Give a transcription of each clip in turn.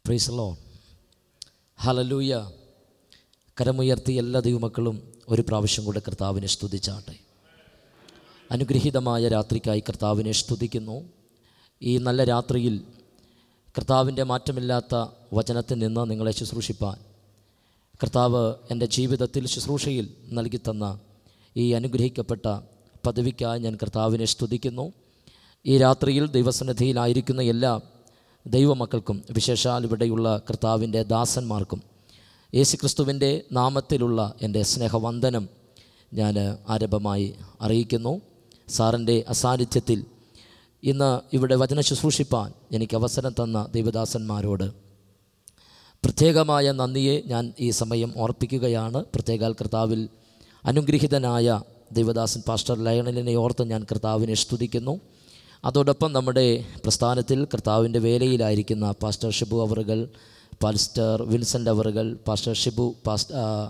പ്രൈസലോ ഹലലൂയ കരമുയർത്തി എല്ലാ ദൈവമക്കളും ഒരു പ്രാവശ്യം കൂടെ കർത്താവിനെ സ്തുതിച്ചാട്ടെ അനുഗ്രഹീതമായ രാത്രിക്കായി കർത്താവിനെ സ്തുതിക്കുന്നു ഈ നല്ല രാത്രിയിൽ കർത്താവിൻ്റെ മാറ്റമില്ലാത്ത വചനത്തിൽ നിന്ന് നിങ്ങളെ ശുശ്രൂഷിപ്പാൻ കർത്താവ് എൻ്റെ ജീവിതത്തിൽ ശുശ്രൂഷയിൽ നൽകി തന്ന ഈ അനുഗ്രഹിക്കപ്പെട്ട പദവിക്കായി ഞാൻ കർത്താവിനെ സ്തുതിക്കുന്നു ഈ രാത്രിയിൽ ദൈവസന്നിധിയിലായിരിക്കുന്ന എല്ലാ ദൈവമക്കൾക്കും വിശേഷാൽ ഇവിടെയുള്ള കർത്താവിൻ്റെ ദാസന്മാർക്കും യേശുക്രിസ്തുവിൻ്റെ നാമത്തിലുള്ള എൻ്റെ സ്നേഹവന്ദനം ഞാൻ ആരംഭമായി അറിയിക്കുന്നു സാറിൻ്റെ അസാന്നിധ്യത്തിൽ ഇന്ന് ഇവിടെ വചന ശുശ്രൂഷിപ്പാൻ എനിക്ക് അവസരം തന്ന ദൈവദാസന്മാരോട് പ്രത്യേകമായ നന്ദിയെ ഞാൻ ഈ സമയം ഓർപ്പിക്കുകയാണ് പ്രത്യേകാൽ കർത്താവിൽ അനുഗ്രഹീതനായ ദൈവദാസൻ പാസ്റ്റർ ലയണലിനെ ഓർത്ത് ഞാൻ കർത്താവിനെ സ്തുതിക്കുന്നു അതോടൊപ്പം നമ്മുടെ പ്രസ്ഥാനത്തിൽ കർത്താവിൻ്റെ വേലയിലായിരിക്കുന്ന പാസ്റ്റർ ഷിബു അവറുകൾ പാസ്റ്റർ വിൻസെൻ്റ് അവറുകൾ pastor Shibu pastor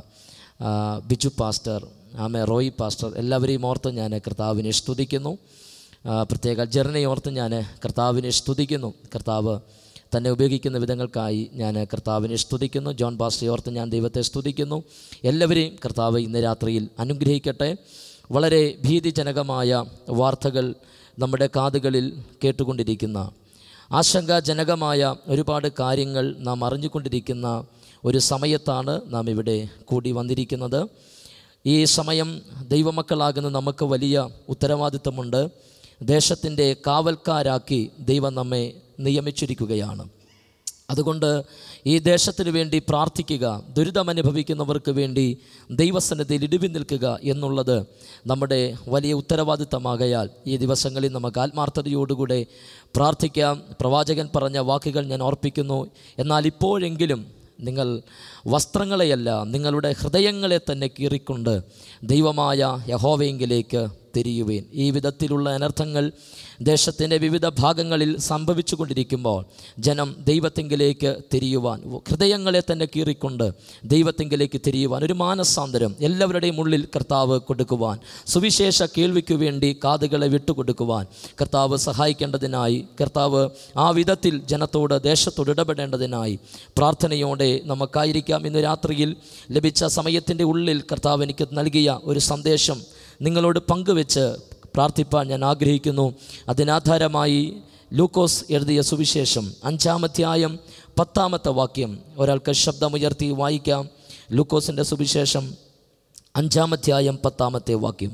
Biju pastor ആമെ റോയി പാസ്റ്റർ എല്ലാവരെയും ഓർത്ത് ഞാൻ കർത്താവിനെ സ്തുതിക്കുന്നു ആ, പ്രത്യേക ജെറിനെ ഓർത്ത് ഞാൻ കർത്താവിനെ സ്തുതിക്കുന്നു കർത്താവ് തന്നെ ഉപയോഗിക്കുന്ന വിധങ്ങൾക്കായി ഞാൻ കർത്താവിനെ സ്തുതിക്കുന്നു ജോൺ പാസ്റ്ററെ ഓർത്ത് ഞാൻ ദൈവത്തെ സ്തുതിക്കുന്നു എല്ലാവരെയും കർത്താവ് ഇന്ന് രാത്രിയിൽ അനുഗ്രഹിക്കട്ടെ വളരെ ഭീതിജനകമായ വാർത്തകൾ നമ്മുടെ കാതുകളിൽ കേട്ടുകൊണ്ടിരിക്കുന്ന ആശങ്കാജനകമായ ഒരുപാട് കാര്യങ്ങൾ നാം അറിഞ്ഞുകൊണ്ടിരിക്കുന്ന ഒരു സമയത്താണ് നാം ഇവിടെ കൂടി വന്നിരിക്കുന്നത് ഈ സമയം ദൈവമക്കളാകുന്ന നമുക്ക് വലിയ ഉത്തരവാദിത്തമുണ്ട് ദേശത്തിൻ്റെ കാവൽക്കാരാക്കി ദൈവം നമ്മെ നിയമിച്ചിരിക്കുകയാണ് അതുകൊണ്ട് ഈ ദേശത്തിന് വേണ്ടി പ്രാർത്ഥിക്കുക ദുരിതമനുഭവിക്കുന്നവർക്ക് വേണ്ടി ദൈവസന്നിധിയിൽ ഇടിവി നിൽക്കുക എന്നുള്ളത് നമ്മുടെ വലിയ ഉത്തരവാദിത്തമാകയാൽ ഈ ദിവസങ്ങളിൽ നമുക്ക് ആത്മാർത്ഥതയോടുകൂടെ പ്രാർത്ഥിക്കാം പ്രവാചകൻ പറഞ്ഞ വാക്കുകൾ ഞാൻ ഓർപ്പിക്കുന്നു എന്നാൽ ഇപ്പോഴെങ്കിലും നിങ്ങൾ വസ്ത്രങ്ങളെയല്ല നിങ്ങളുടെ ഹൃദയങ്ങളെ തന്നെ കീറിക്കൊണ്ട് ദൈവമായ യഹോവയെങ്കിലേക്ക് തിരിയുവേൻ ഈ വിധത്തിലുള്ള അനർത്ഥങ്ങൾ ദേശത്തിൻ്റെ വിവിധ ഭാഗങ്ങളിൽ സംഭവിച്ചു കൊണ്ടിരിക്കുമ്പോൾ ജനം ദൈവത്തെങ്കിലേക്ക് തിരിയുവാൻ ഹൃദയങ്ങളെ തന്നെ കീറിക്കൊണ്ട് ദൈവത്തെങ്കിലേക്ക് തിരിയുവാൻ ഒരു മാനസാന്തരം എല്ലാവരുടെയും ഉള്ളിൽ കർത്താവ് കൊടുക്കുവാൻ സുവിശേഷ കേൾവിക്കു വേണ്ടി കാതുകളെ വിട്ടുകൊടുക്കുവാൻ കർത്താവ് സഹായിക്കേണ്ടതിനായി കർത്താവ് ആ വിധത്തിൽ ജനത്തോട് ദേശത്തോട് ഇടപെടേണ്ടതിനായി പ്രാർത്ഥനയോടെ നമുക്കായിരിക്കാം ഇന്ന് രാത്രിയിൽ ലഭിച്ച സമയത്തിൻ്റെ ഉള്ളിൽ കർത്താവ് എനിക്ക് നൽകിയ ഒരു സന്ദേശം നിങ്ങളോട് പങ്കുവെച്ച് പ്രാർത്ഥിപ്പാൻ ഞാൻ ആഗ്രഹിക്കുന്നു അതിനാധാരമായി ലൂക്കോസ് എഴുതിയ സുവിശേഷം അഞ്ചാമധ്യായം പത്താമത്തെ വാക്യം ഒരാൾക്ക് ശബ്ദമുയർത്തി വായിക്കാം ലൂക്കോസിൻ്റെ സുവിശേഷം അഞ്ചാമധ്യായം പത്താമത്തെ വാക്യം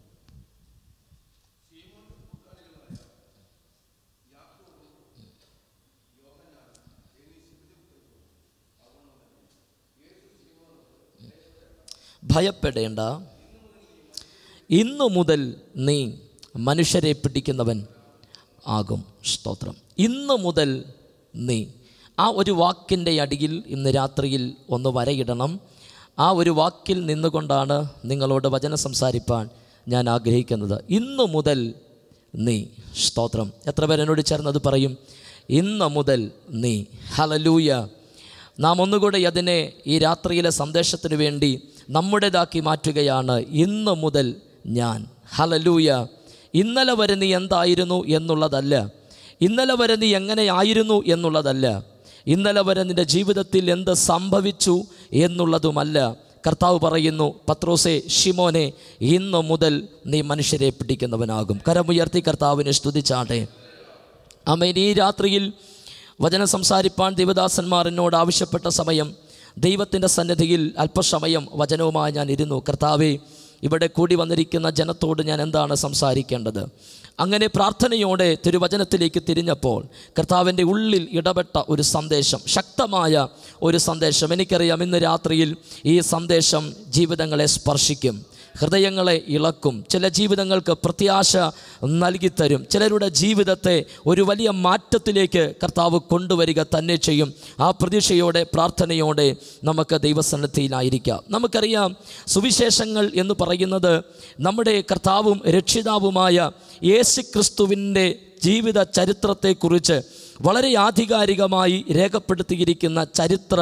ഭയപ്പെടേണ്ട ഇന്നു മുതൽ നീ മനുഷ്യരെ പിടിക്കുന്നവൻ ആകും സ്തോത്രം ഇന്നു മുതൽ നീ ആ ഒരു വാക്കിൻ്റെ അടിയിൽ ഇന്ന് രാത്രിയിൽ ഒന്ന് വരയിടണം ആ ഒരു വാക്കിൽ നിന്നുകൊണ്ടാണ് നിങ്ങളോട് വചനം സംസാരിപ്പാൻ ഞാൻ ആഗ്രഹിക്കുന്നത് ഇന്നു മുതൽ നീ സ്തോത്രം എത്ര പേർ എന്നോട് ചേർന്നത് പറയും ഇന്ന് മുതൽ നീ ഹലലൂയ നാം ഒന്നുകൂടെ അതിനെ ഈ രാത്രിയിലെ സന്ദേശത്തിന് വേണ്ടി നമ്മുടേതാക്കി മാറ്റുകയാണ് ഇന്ന് മുതൽ ഞാൻ ഹലലൂയ ഇന്നലെ വരെ നീ എന്തായിരുന്നു എന്നുള്ളതല്ല ഇന്നലെ വരെ നീ എങ്ങനെയായിരുന്നു എന്നുള്ളതല്ല ഇന്നലെ വരെ നിൻ്റെ ജീവിതത്തിൽ എന്ത് സംഭവിച്ചു എന്നുള്ളതുമല്ല കർത്താവ് പറയുന്നു പത്രോസെ ഷിമോനെ ഇന്ന് മുതൽ നീ മനുഷ്യരെ പിടിക്കുന്നവനാകും കരമുയർത്തി കർത്താവിനെ സ്തുതിച്ചാട്ടെ അമേൻ ഈ രാത്രിയിൽ വചനം സംസാരിപ്പാൻ ദേവദാസന്മാർ എന്നോട് ആവശ്യപ്പെട്ട സമയം ദൈവത്തിൻ്റെ സന്നിധിയിൽ അല്പസമയം വചനവുമായി ഞാൻ ഇരുന്നു കർത്താവെ ഇവിടെ കൂടി വന്നിരിക്കുന്ന ജനത്തോട് ഞാൻ എന്താണ് സംസാരിക്കേണ്ടത് അങ്ങനെ പ്രാർത്ഥനയോടെ തിരുവചനത്തിലേക്ക് തിരിഞ്ഞപ്പോൾ കർത്താവിൻ്റെ ഉള്ളിൽ ഇടപെട്ട ഒരു സന്ദേശം ശക്തമായ ഒരു സന്ദേശം എനിക്കറിയാം ഇന്ന് രാത്രിയിൽ ഈ സന്ദേശം ജീവിതങ്ങളെ സ്പർശിക്കും ഹൃദയങ്ങളെ ഇളക്കും ചില ജീവിതങ്ങൾക്ക് പ്രത്യാശ നൽകിത്തരും ചിലരുടെ ജീവിതത്തെ ഒരു വലിയ മാറ്റത്തിലേക്ക് കർത്താവ് കൊണ്ടുവരിക തന്നെ ചെയ്യും ആ പ്രതീക്ഷയോടെ പ്രാർത്ഥനയോടെ നമുക്ക് ദൈവസന്നിധിയിലായിരിക്കാം നമുക്കറിയാം സുവിശേഷങ്ങൾ എന്ന് പറയുന്നത് നമ്മുടെ കർത്താവും രക്ഷിതാവുമായ യേശു ക്രിസ്തുവിൻ്റെ ജീവിത ചരിത്രത്തെക്കുറിച്ച് വളരെ ആധികാരികമായി രേഖപ്പെടുത്തിയിരിക്കുന്ന ചരിത്ര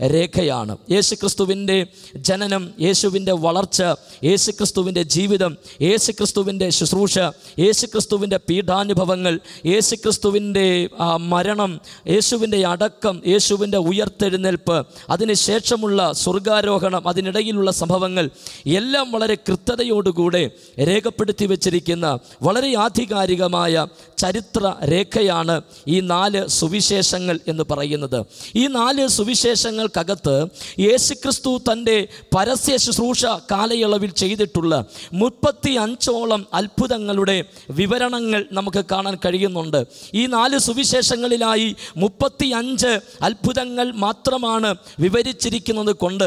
രേഖയാണ് യേശുക്രിസ്തുവിൻ്റെ ജനനം യേശുവിൻ്റെ വളർച്ച യേശുക്രിസ്തുവിൻ്റെ ജീവിതം യേശുക്രിസ്തുവിൻ്റെ ശുശ്രൂഷ യേശുക്രിസ്തുവിൻ്റെ പീഠാനുഭവങ്ങൾ യേശുക്രിസ്തുവിൻ്റെ ആ, മരണം യേശുവിൻ്റെ അടക്കം യേശുവിൻ്റെ ഉയർത്തെഴുന്നേൽപ്പ് അതിനുശേഷമുള്ള സ്വർഗാരോഹണം അതിനിടയിലുള്ള സംഭവങ്ങൾ എല്ലാം വളരെ കൃത്യതയോടുകൂടെ രേഖപ്പെടുത്തി വച്ചിരിക്കുന്ന വളരെ ആധികാരികമായ ചരിത്ര രേഖയാണ് ഈ നാല് സുവിശേഷങ്ങൾ എന്ന് പറയുന്നത് ഈ നാല് സുവിശേഷങ്ങൾക്കകത്ത് യേശുക്രിസ്തു തൻ്റെ പരസ്യ ശുശ്രൂഷ കാലയളവിൽ ചെയ്തിട്ടുള്ള മുപ്പത്തി അഞ്ചോളം അത്ഭുതങ്ങളുടെ വിവരണങ്ങൾ നമുക്ക് കാണാൻ കഴിയുന്നുണ്ട് ഈ നാല് സുവിശേഷങ്ങളിലായി മുപ്പത്തി അഞ്ച് അത്ഭുതങ്ങൾ മാത്രമാണ് വിവരിച്ചിരിക്കുന്നത് കൊണ്ട്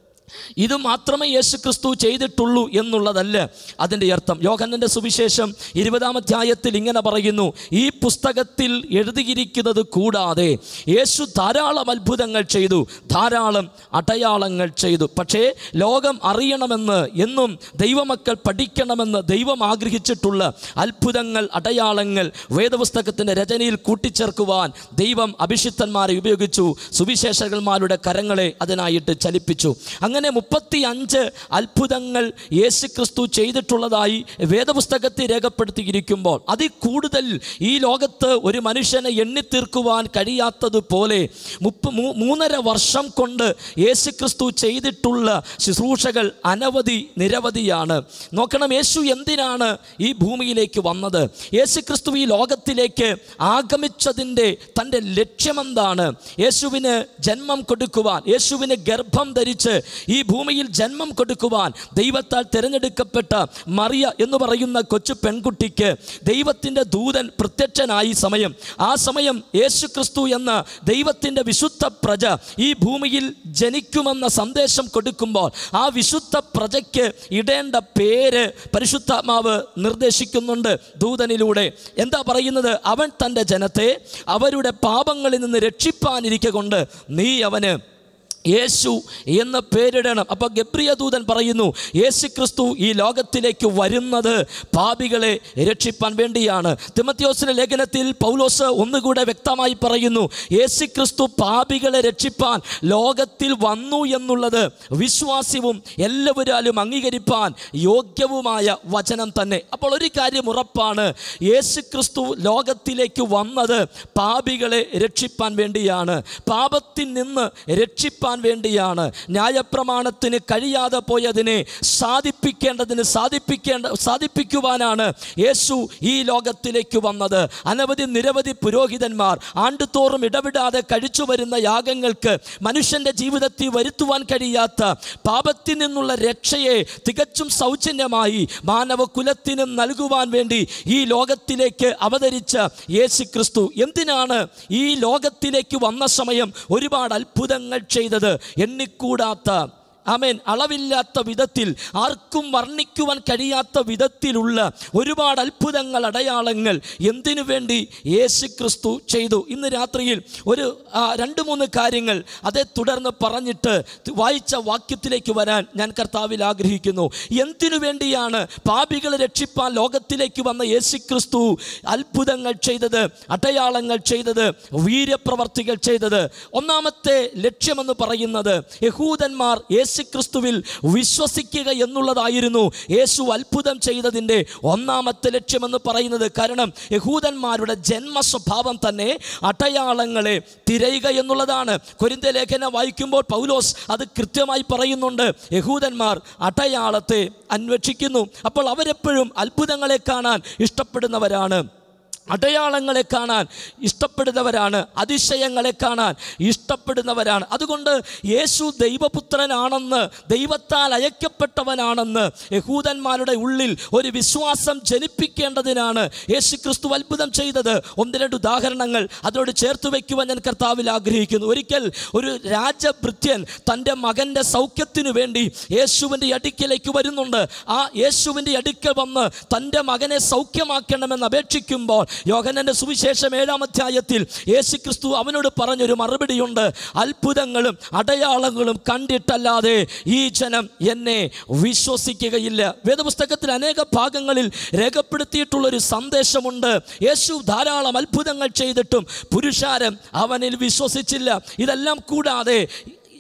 ഇത് മാത്രമേ യേശു ക്രിസ്തു ചെയ്തിട്ടുള്ളൂ എന്നുള്ളതല്ല അതിൻ്റെ അർത്ഥം യോഹന്നൻ്റെ സുവിശേഷം ഇരുപതാം അധ്യായത്തിൽ ഇങ്ങനെ പറയുന്നു ഈ പുസ്തകത്തിൽ എഴുതിയിരിക്കുന്നത് കൂടാതെ യേശു ധാരാളം അത്ഭുതങ്ങൾ ചെയ്തു ധാരാളം അടയാളങ്ങൾ ചെയ്തു പക്ഷേ ലോകം അറിയണമെന്ന് എന്നും ദൈവമക്കൾ പഠിക്കണമെന്ന് ദൈവം ആഗ്രഹിച്ചിട്ടുള്ള അത്ഭുതങ്ങൾ അടയാളങ്ങൾ വേദപുസ്തകത്തിൻ്റെ രചനയിൽ കൂട്ടിച്ചേർക്കുവാൻ ദൈവം അഭിഷിക്തന്മാരെ ഉപയോഗിച്ചു സുവിശേഷകന്മാരുടെ കരങ്ങളെ അതിനായിട്ട് ചലിപ്പിച്ചു അങ്ങനെ മുപ്പത്തി അഞ്ച് അത്ഭുതങ്ങൾ യേശു ക്രിസ്തു ചെയ്തിട്ടുള്ളതായി വേദപുസ്തകത്തിൽ രേഖപ്പെടുത്തിയിരിക്കുമ്പോൾ അതിൽ കൂടുതൽ ഈ ലോകത്ത് ഒരു മനുഷ്യനെ എണ്ണിത്തീർക്കുവാൻ കഴിയാത്തതുപോലെ മുപ്പ മൂ- മൂന്നര വർഷം കൊണ്ട് യേശു ക്രിസ്തു ചെയ്തിട്ടുള്ള ശുശ്രൂഷകൾ അനവധി നിരവധിയാണ് നോക്കണം യേശു എന്തിനാണ് ഈ ഭൂമിയിലേക്ക് വന്നത് യേശു ക്രിസ്തു ഈ ലോകത്തിലേക്ക് ആഗമിച്ചതിൻ്റെ തൻ്റെ ലക്ഷ്യമെന്താണ് യേശുവിന് ജന്മം കൊടുക്കുവാൻ യേശുവിന് ഗർഭം ധരിച്ച് ഈ ഭൂമിയിൽ ജന്മം കൊടുക്കുവാൻ ദൈവത്താൽ തിരഞ്ഞെടുക്കപ്പെട്ട മറിയ എന്ന് പറയുന്ന കൊച്ചു പെൺകുട്ടിക്ക് ദൈവത്തിൻ്റെ ദൂതൻ പ്രത്യക്ഷനായി സമയം ആ സമയം യേശു ക്രിസ്തു എന്ന ദൈവത്തിൻ്റെ വിശുദ്ധ പ്രജ ഈ ഭൂമിയിൽ ജനിക്കുമെന്ന സന്ദേശം കൊടുക്കുമ്പോൾ ആ വിശുദ്ധ പ്രജയ്ക്ക് ഇടേണ്ട പേര് പരിശുദ്ധാത്മാവ് നിർദ്ദേശിക്കുന്നുണ്ട് ദൂതനിലൂടെ എന്താ പറയുന്നത് അവൻ തൻ്റെ ജനത്തെ അവരുടെ പാപങ്ങളിൽ നിന്ന് രക്ഷിപ്പാനിരിക്ക കൊണ്ട് നീ അവന് യേശു എന്ന് പേരിടണം അപ്പോൾ ഗബ്രിയ ദൂതൻ പറയുന്നു യേശു ക്രിസ്തു ഈ ലോകത്തിലേക്ക് വരുന്നത് പാപികളെ രക്ഷിപ്പാൻ വേണ്ടിയാണ് തിമത്യോസിന്റെ ലേഖനത്തിൽ പൗലോസ് ഒന്നുകൂടെ വ്യക്തമായി പറയുന്നു യേശു ക്രിസ്തു പാപികളെ രക്ഷിപ്പാൻ ലോകത്തിൽ വന്നു എന്നുള്ളത് വിശ്വാസ്യവും എല്ലാവരാലും അംഗീകരിപ്പാൻ യോഗ്യവുമായ വചനം തന്നെ അപ്പോൾ ഒരു കാര്യം ഉറപ്പാണ് യേശു ക്രിസ്തു ലോകത്തിലേക്ക് വന്നത് പാപികളെ രക്ഷിപ്പാൻ വേണ്ടിയാണ് പാപത്തിൽ നിന്ന് രക്ഷിപ്പാൻ വേണ്ടിയാണ് ന്യായപ്രമാണത്തിന് കഴിയാതെ പോയതിനെ സാധിപ്പിക്കേണ്ടതിന് സാധിപ്പിക്കേണ്ട സാധിപ്പിക്കുവാനാണ് യേശു ഈ ലോകത്തിലേക്ക് വന്നത് അനവധി നിരവധി പുരോഹിതന്മാർ ആണ്ടുതോറും ഇടവിടാതെ കഴിച്ചു വരുന്ന യാഗങ്ങൾക്ക് മനുഷ്യൻ്റെ ജീവിതത്തിൽ വരുത്തുവാൻ കഴിയാത്ത പാപത്തിൽ നിന്നുള്ള രക്ഷയെ തികച്ചും സൗജന്യമായി മാനവകുലത്തിന് നൽകുവാൻ വേണ്ടി ഈ ലോകത്തിലേക്ക് അവതരിച്ച യേശു ക്രിസ്തു എന്തിനാണ് ഈ ലോകത്തിലേക്ക് വന്ന സമയം ഒരുപാട് അത്ഭുതങ്ങൾ ചെയ്തത് എണ്ണിക്കൂടാത്ത ആമേൻ അളവില്ലാത്ത വിധത്തിൽ ആർക്കും വർണ്ണിക്കുവാൻ കഴിയാത്ത വിധത്തിലുള്ള ഒരുപാട് അത്ഭുതങ്ങൾ അടയാളങ്ങൾ എന്തിനു വേണ്ടി യേശു ക്രിസ്തു ചെയ്തു ഇന്ന് രാത്രിയിൽ ഒരു ആ, രണ്ട് മൂന്ന് കാര്യങ്ങൾ അതേ തുടർന്ന് പറഞ്ഞിട്ട് വായിച്ച വാക്യത്തിലേക്ക് വരാൻ ഞാൻ കർത്താവിൽ ആഗ്രഹിക്കുന്നു എന്തിനു വേണ്ടിയാണ് പാപികളെ രക്ഷിപ്പാൻ ലോകത്തിലേക്ക് വന്ന യേശു ക്രിസ്തു അത്ഭുതങ്ങൾ ചെയ്തത് അടയാളങ്ങൾ ചെയ്തത് വീര്യപ്രവർത്തികൾ ചെയ്തത് ഒന്നാമത്തെ ലക്ഷ്യമെന്ന് പറയുന്നത് യഹൂദന്മാർ യേശു ക്രിസ്തുവിൽ വിശ്വസിക്കുക എന്നുള്ളതായിരുന്നു യേശു അത്ഭുതം ചെയ്തതിൻ്റെ ഒന്നാമത്തെ ലക്ഷ്യമെന്ന് പറയുന്നത് കാരണം യഹൂദന്മാരുടെ ജന്മ സ്വഭാവം തന്നെ അടയാളങ്ങളെ തിരയുക എന്നുള്ളതാണ് കൊരിന്ത ലേഖനം വായിക്കുമ്പോൾ പൗലോസ് അത് കൃത്യമായി പറയുന്നുണ്ട് യഹൂദന്മാർ അടയാളത്തെ അന്വേഷിക്കുന്നു അപ്പോൾ അവരെപ്പോഴും അത്ഭുതങ്ങളെ കാണാൻ ഇഷ്ടപ്പെടുന്നവരാണ് അടയാളങ്ങളെ കാണാൻ ഇഷ്ടപ്പെടുന്നവരാണ് അതിശയങ്ങളെ കാണാൻ ഇഷ്ടപ്പെടുന്നവരാണ് അതുകൊണ്ട് യേശു ദൈവപുത്രനാണെന്ന് ദൈവത്താൽ അയക്കപ്പെട്ടവനാണെന്ന് യഹൂദന്മാരുടെ ഉള്ളിൽ ഒരു വിശ്വാസം ജനിപ്പിക്കേണ്ടതിനാണ് യേശു ക്രിസ്തു അത്ഭുതം ചെയ്തത് ഒന്ന് രണ്ട് ഉദാഹരണങ്ങൾ അതിനോട് ചേർത്ത് വയ്ക്കുവാൻ ഞാൻ കർത്താവിൽ ആഗ്രഹിക്കുന്നു ഒരിക്കൽ ഒരു രാജഭൃത്യൻ തൻ്റെ മകൻ്റെ സൗഖ്യത്തിനു വേണ്ടി യേശുവിൻ്റെ അടുക്കലേക്ക് വരുന്നുണ്ട് ആ യേശുവിൻ്റെ അടുക്കൽ വന്ന് തൻ്റെ മകനെ സൗഖ്യമാക്കണമെന്ന് അപേക്ഷിക്കുമ്പോൾ യോഹനന്റെ സുവിശേഷം ഏഴാം അധ്യായത്തിൽ യേശു ക്രിസ്തു അവനോട് പറഞ്ഞൊരു മറുപടിയുണ്ട് അത്ഭുതങ്ങളും അടയാളങ്ങളും കണ്ടിട്ടല്ലാതെ ഈ ജനം എന്നെ വിശ്വസിക്കുകയില്ല വേദപുസ്തകത്തിൽ അനേക ഭാഗങ്ങളിൽ രേഖപ്പെടുത്തിയിട്ടുള്ളൊരു സന്ദേശമുണ്ട് യേശു ധാരാളം അത്ഭുതങ്ങൾ ചെയ്തിട്ടും പുരുഷാരം അവനിൽ വിശ്വസിച്ചില്ല ഇതെല്ലാം കൂടാതെ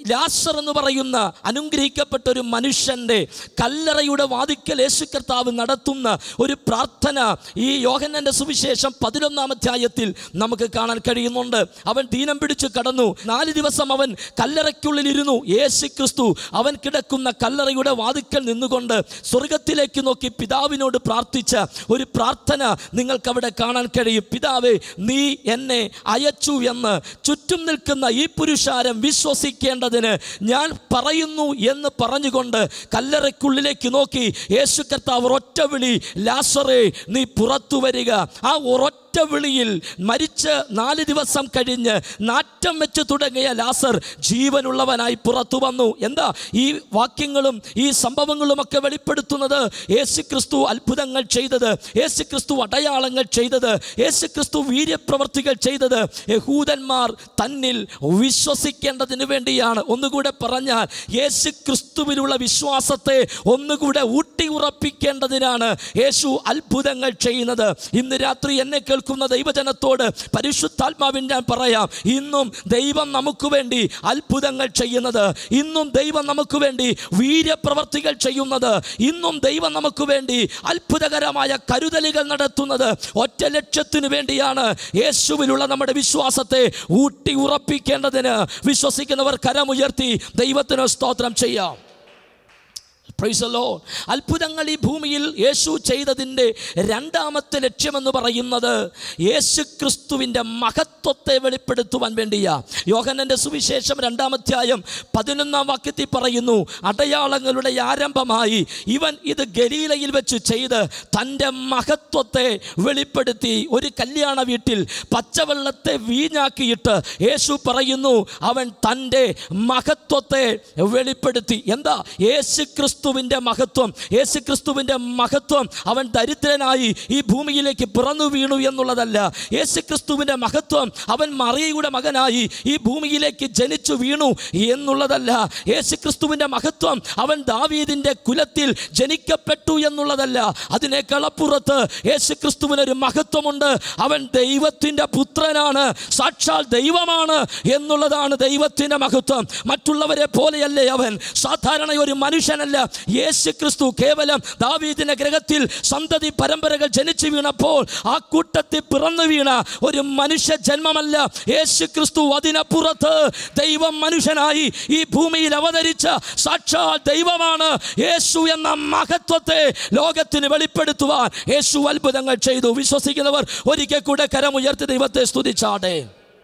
ലാസർ എന്ന് പറയുന്ന അനുഗ്രഹിക്കപ്പെട്ട ഒരു മനുഷ്യൻ്റെ കല്ലറയുടെ വാതിക്കൽ യേശു കർത്താവ് നടത്തുന്ന ഒരു പ്രാർത്ഥന ഈ യോഹന്നൻ്റെ സുവിശേഷം പതിനൊന്നാം അധ്യായത്തിൽ നമുക്ക് കാണാൻ കഴിയുന്നുണ്ട് അവൻ ദീനം പിടിച്ചു കടന്നു നാല് ദിവസം അവൻ കല്ലറയ്ക്കുള്ളിൽ ഇരുന്നു യേശു ക്രിസ്തു അവൻ കിടക്കുന്ന കല്ലറയുടെ വാതിക്കൽ നിന്നുകൊണ്ട് സ്വർഗത്തിലേക്ക് നോക്കി പിതാവിനോട് പ്രാർത്ഥിച്ച ഒരു പ്രാർത്ഥന നിങ്ങൾക്ക് അവിടെ കാണാൻ കഴിയും പിതാവേ നീ എന്നെ അയച്ചു എന്ന് ചുറ്റും നിൽക്കുന്ന ഈ പുരുഷാരം വിശ്വസിക്കേണ്ടതിന് ഞാൻ പറയുന്നു എന്ന് പറഞ്ഞുകൊണ്ട് കല്ലറയ്ക്കുള്ളിലേക്ക് നോക്കി യേശു കർത്താവ് ഒറ്റ വിളി ലാസറേ നീ പുറത്തു വരിക ആ ഒരൊറ്റ വിളിയിൽ മരിച്ച് നാല് ദിവസം കഴിഞ്ഞ് നാറ്റം വെച്ച് തുടങ്ങിയ ലാസർ ജീവനുള്ളവനായി പുറത്തു വന്നു എന്താ ഈ വാക്യങ്ങളും ഈ സംഭവങ്ങളുമൊക്കെ വെളിപ്പെടുത്തുന്നത് യേശു ക്രിസ്തു അത്ഭുതങ്ങൾ ചെയ്തത് യേശു ക്രിസ്തു അടയാളങ്ങൾ ചെയ്തത് യേശു ക്രിസ്തു വീര്യപ്രവർത്തികൾ ചെയ്തത് യഹൂദന്മാർ തന്നിൽ വിശ്വസിക്കേണ്ടതിന് വേണ്ടിയാണ് ഒന്നുകൂടെ പറഞ്ഞാൽ യേശു ക്രിസ്തുവിലുള്ള വിശ്വാസത്തെ ഒന്നുകൂടെ ഊട്ടി ഉറപ്പിക്കേണ്ടതിനാണ് യേശു അത്ഭുതങ്ങൾ ചെയ്യുന്നത് ഇന്ന് രാത്രി എന്നെ കേൾക്കുന്ന ദൈവജനത്തോട് പരിശുദ്ധാത്മാവിൻ ഞാൻ പറയാം ഇന്നും ദൈവം നമുക്ക് വേണ്ടി അത്ഭുതങ്ങൾ ചെയ്യുന്നത് ഇന്നും ദൈവം നമുക്ക് വേണ്ടി വീര്യപ്രവർത്തികൾ ചെയ്യുന്നത് ഇന്നും ദൈവം നമുക്ക് വേണ്ടി അത്ഭുതകരമായ കരുതലുകൾ നടത്തുന്നത് ഒറ്റ ലക്ഷ്യത്തിനു വേണ്ടിയാണ് യേശുവിലുള്ള നമ്മുടെ വിശ്വാസത്തെ ഊട്ടി ഉറപ്പിക്കേണ്ടതിന് വിശ്വസിക്കുന്നവർ കരമുയർത്തി ദൈവത്തിന് സ്തോത്രം ചെയ്യാം Praise the Lord. അത്ഭുതങ്ങൾ ഈ ഭൂമിയിൽ യേശു ചെയ്തതിൻ്റെ രണ്ടാമത്തെ ലക്ഷ്യമെന്ന് പറയുന്നത് യേശു ക്രിസ്തുവിൻ്റെ മഹത്വത്തെ വെളിപ്പെടുത്തുവാൻ വേണ്ടിയാ യോഹനൻ്റെ സുവിശേഷം രണ്ടാമധ്യായം പതിനൊന്നാം വാക്യത്തിൽ പറയുന്നു അടയാളങ്ങളുടെ ആരംഭമായി ഇവൻ ഇത് ഗലീലയിൽ വെച്ച് ചെയ്ത് തൻ്റെ മഹത്വത്തെ വെളിപ്പെടുത്തി ഒരു കല്യാണ വീട്ടിൽ പച്ചവെള്ളത്തെ വീഞ്ഞാക്കിയിട്ട് യേശു പറയുന്നു അവൻ തൻ്റെ മഹത്വത്തെ വെളിപ്പെടുത്തി എന്താ യേശു ക്രിസ്തുവിൻ്റെ മഹത്വം യേശു ക്രിസ്തുവിൻ്റെ മഹത്വം അവൻ ദരിദ്രനായി ഈ ഭൂമിയിലേക്ക് പിറന്നു വീണു എന്നുള്ളതല്ല യേശു ക്രിസ്തുവിൻ്റെ മഹത്വം അവൻ മറിയയുടെ മകനായി ഈ ഭൂമിയിലേക്ക് ജനിച്ചു വീണു എന്നുള്ളതല്ല യേശു ക്രിസ്തുവിൻ്റെ മഹത്വം അവൻ ദാവീദിൻ്റെ കുലത്തിൽ ജനിക്കപ്പെട്ടു എന്നുള്ളതല്ല അതിനേക്കാൾ അപ്പുറത്ത് യേശു ക്രിസ്തുവിനൊരു മഹത്വമുണ്ട് അവൻ ദൈവത്തിൻ്റെ പുത്രനാണ് സാക്ഷാൽ ദൈവമാണ് എന്നുള്ളതാണ് ദൈവത്തിൻ്റെ മഹത്വം മറ്റുള്ളവരെ പോലെയല്ലേ അവൻ സാധാരണ ഒരു മനുഷ്യനല്ല യേശു ക്രിസ്തു കേവലം ദാവീദിന്റെ ഗ്രഹത്തിൽ സന്തതി പരമ്പരകൾ ജനിച്ചു വീണപ്പോൾ ആ കൂട്ടത്തിൽ പിറന്നു വീണ ഒരു മനുഷ്യ ജന്മമല്ല യേശു ക്രിസ്തു അതിനപ്പുറത്ത് ദൈവം മനുഷ്യനായി ഈ ഭൂമിയിൽ അവതരിച്ച സാക്ഷാൽ ദൈവമാണ് യേശു എന്ന മഹത്വത്തെ ലോകത്തിന് വെളിപ്പെടുത്തുവാൻ യേശു അത്ഭുതങ്ങൾ ചെയ്തു വിശ്വസിക്കുന്നവർ ഒരിക്കൽ കൂടെ കരമുയർത്തി ദൈവത്തെ സ്തുതിച്ചാടെ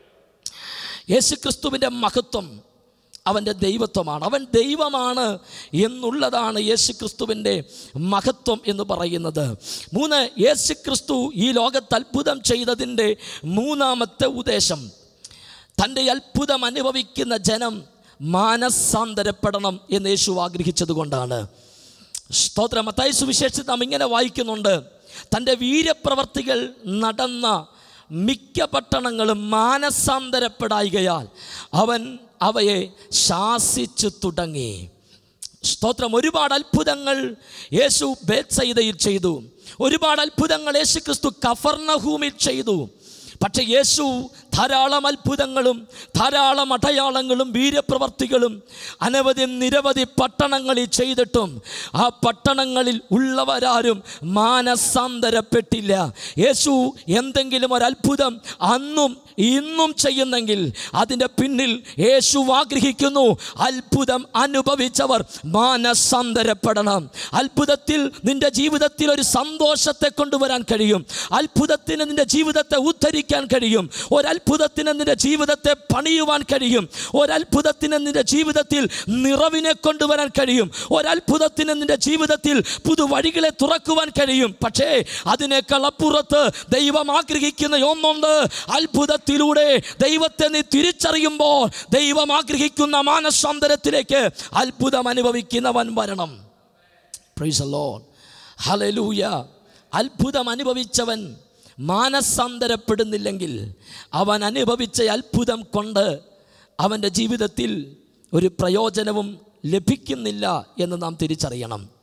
യേശു ക്രിസ്തുവിൻ്റെ മഹത്വം അവൻ്റെ ദൈവത്വമാണ് അവൻ ദൈവമാണ് എന്നുള്ളതാണ് യേശു ക്രിസ്തുവിൻ്റെ മഹത്വം എന്ന് പറയുന്നത് മൂന്ന് യേശു ക്രിസ്തു ഈ ലോകത്ത് അത്ഭുതം ചെയ്തതിൻ്റെ മൂന്നാമത്തെ ഉദ്ദേശം തൻ്റെ അത്ഭുതം അനുഭവിക്കുന്ന ജനം മാനസാന്തരപ്പെടണം എന്ന് യേശു ആഗ്രഹിച്ചത് കൊണ്ടാണ് സ്തോത്രം മത്തായി സുവിശേഷത്തിൽ നാം ഇങ്ങനെ വായിക്കുന്നുണ്ട് തൻ്റെ വീരപ്രവർത്തികൾ നടന്ന മിക്ക പട്ടണങ്ങളും മാനസാന്തരപ്പെടായികയാൽ അവൻ അവയെ ശാസിച്ചു തുടങ്ങി സ്തോത്രം ഒരുപാട് അത്ഭുതങ്ങൾ യേശു ബേത്സയിദയിൽ ചെയ്തു ഒരുപാട് അത്ഭുതങ്ങൾ യേശു ക്രിസ്തു കഫർണഹൂമിൽ ചെയ്തു പക്ഷെ യേശു ധാരാളം അത്ഭുതങ്ങളും ധാരാളം അടയാളങ്ങളും വീരപ്രവർത്തികളും അനവധി നിരവധി പട്ടണങ്ങളിൽ ചെയ്തിട്ടും ആ പട്ടണങ്ങളിൽ ഉള്ളവരാരും മാനസാന്തരപ്പെട്ടില്ല യേശു എന്തെങ്കിലും ഒരു അത്ഭുതം അന്നും ഇന്നും ചെയ്യുന്നെങ്കിൽ അതിൻ്റെ പിന്നിൽ യേശു ആഗ്രഹിക്കുന്നു അത്ഭുതം അനുഭവിച്ചവർ മാനസാന്തരപ്പെടണം അത്ഭുതത്തിൽ നിന്റെ ജീവിതത്തിൽ ഒരു സന്തോഷത്തെ കൊണ്ടുവരാൻ കഴിയും അത്ഭുതത്തിന് നിന്റെ ജീവിതത്തെ ഉദ്ധരിക്കാൻ കഴിയും ഒരത്ഭുതത്തിന് നിന്റെ ജീവിതത്തെ പണിയുവാൻ കഴിയും ഒരത്ഭുതത്തിന് നിന്റെ ജീവിതത്തിൽ നിറവിനെ കൊണ്ടുവരാൻ കഴിയും ഒരത്ഭുതത്തിന് നിന്റെ ജീവിതത്തിൽ പുതുവഴികളെ തുറക്കുവാൻ കഴിയും പക്ഷേ അതിനേക്കാൾ അപ്പുറത്ത് ദൈവം ആഗ്രഹിക്കുന്ന ഒന്നുണ്ട് അത്ഭുതത്തിലൂടെ ദൈവത്തെ നീ തിരിച്ചറിയുമ്പോൾ ദൈവം ആഗ്രഹിക്കുന്ന മാനസാന്തരത്തിലേക്ക് അത്ഭുതം അനുഭവിക്കുന്നവൻ വരണം പ്രൈസ് ലോൺ ഹലലൂയ അത്ഭുതം അനുഭവിച്ചവൻ മാനസാന്തരപ്പെടുന്നില്ലെങ്കിൽ അവൻ അനുഭവിച്ച അത്ഭുതം കൊണ്ട് അവൻ്റെ ജീവിതത്തിൽ ഒരു പ്രയോജനവും ലഭിക്കുന്നില്ല എന്ന് നാം തിരിച്ചറിയണം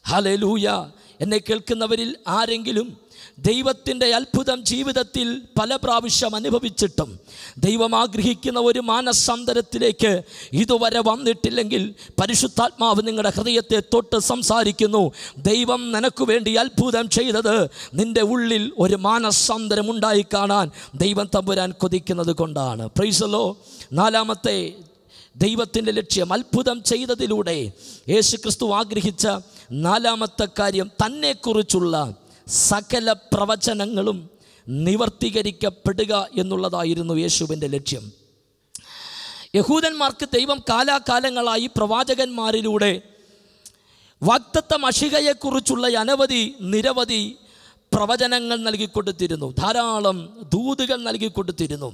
ഹലലൂയ എന്നെ കേൾക്കുന്നവരിൽ ആരെങ്കിലും ദൈവത്തിൻ്റെ അത്ഭുതം ജീവിതത്തിൽ പല പ്രാവശ്യം അനുഭവിച്ചിട്ടും ദൈവം ആഗ്രഹിക്കുന്ന ഒരു മാനസാന്തരത്തിലേക്ക് ഇതുവരെ വന്നിട്ടില്ലെങ്കിൽ പരിശുദ്ധാത്മാവ് നിങ്ങളുടെ ഹൃദയത്തെ തൊട്ട് സംസാരിക്കുന്നു ദൈവം നിനക്ക് വേണ്ടി അത്ഭുതം ചെയ്തത് നിൻ്റെ ഉള്ളിൽ ഒരു മാനസാന്തരം ഉണ്ടായി കാണാൻ ദൈവം തമ്പുരാൻ കൊതിക്കുന്നത് കൊണ്ടാണ് പ്രൈസലോ നാലാമത്തെ ദൈവത്തിൻ്റെ ലക്ഷ്യം അത്ഭുതം ചെയ്തതിലൂടെ യേശു ക്രിസ്തു ആഗ്രഹിച്ച നാലാമത്തെ കാര്യം തന്നെക്കുറിച്ചുള്ള സകല പ്രവചനങ്ങളും നിവർത്തീകരിക്കപ്പെടുക എന്നുള്ളതായിരുന്നു യേശുവിൻ്റെ ലക്ഷ്യം യഹൂദന്മാർക്ക് ദൈവം കാലാകാലങ്ങളായി പ്രവാചകന്മാരിലൂടെ വാക്തത്വ മഷികയെക്കുറിച്ചുള്ള അനവധി നിരവധി പ്രവചനങ്ങൾ നൽകിക്കൊടുത്തിരുന്നു ധാരാളം ദൂതുകൾ നൽകിക്കൊടുത്തിരുന്നു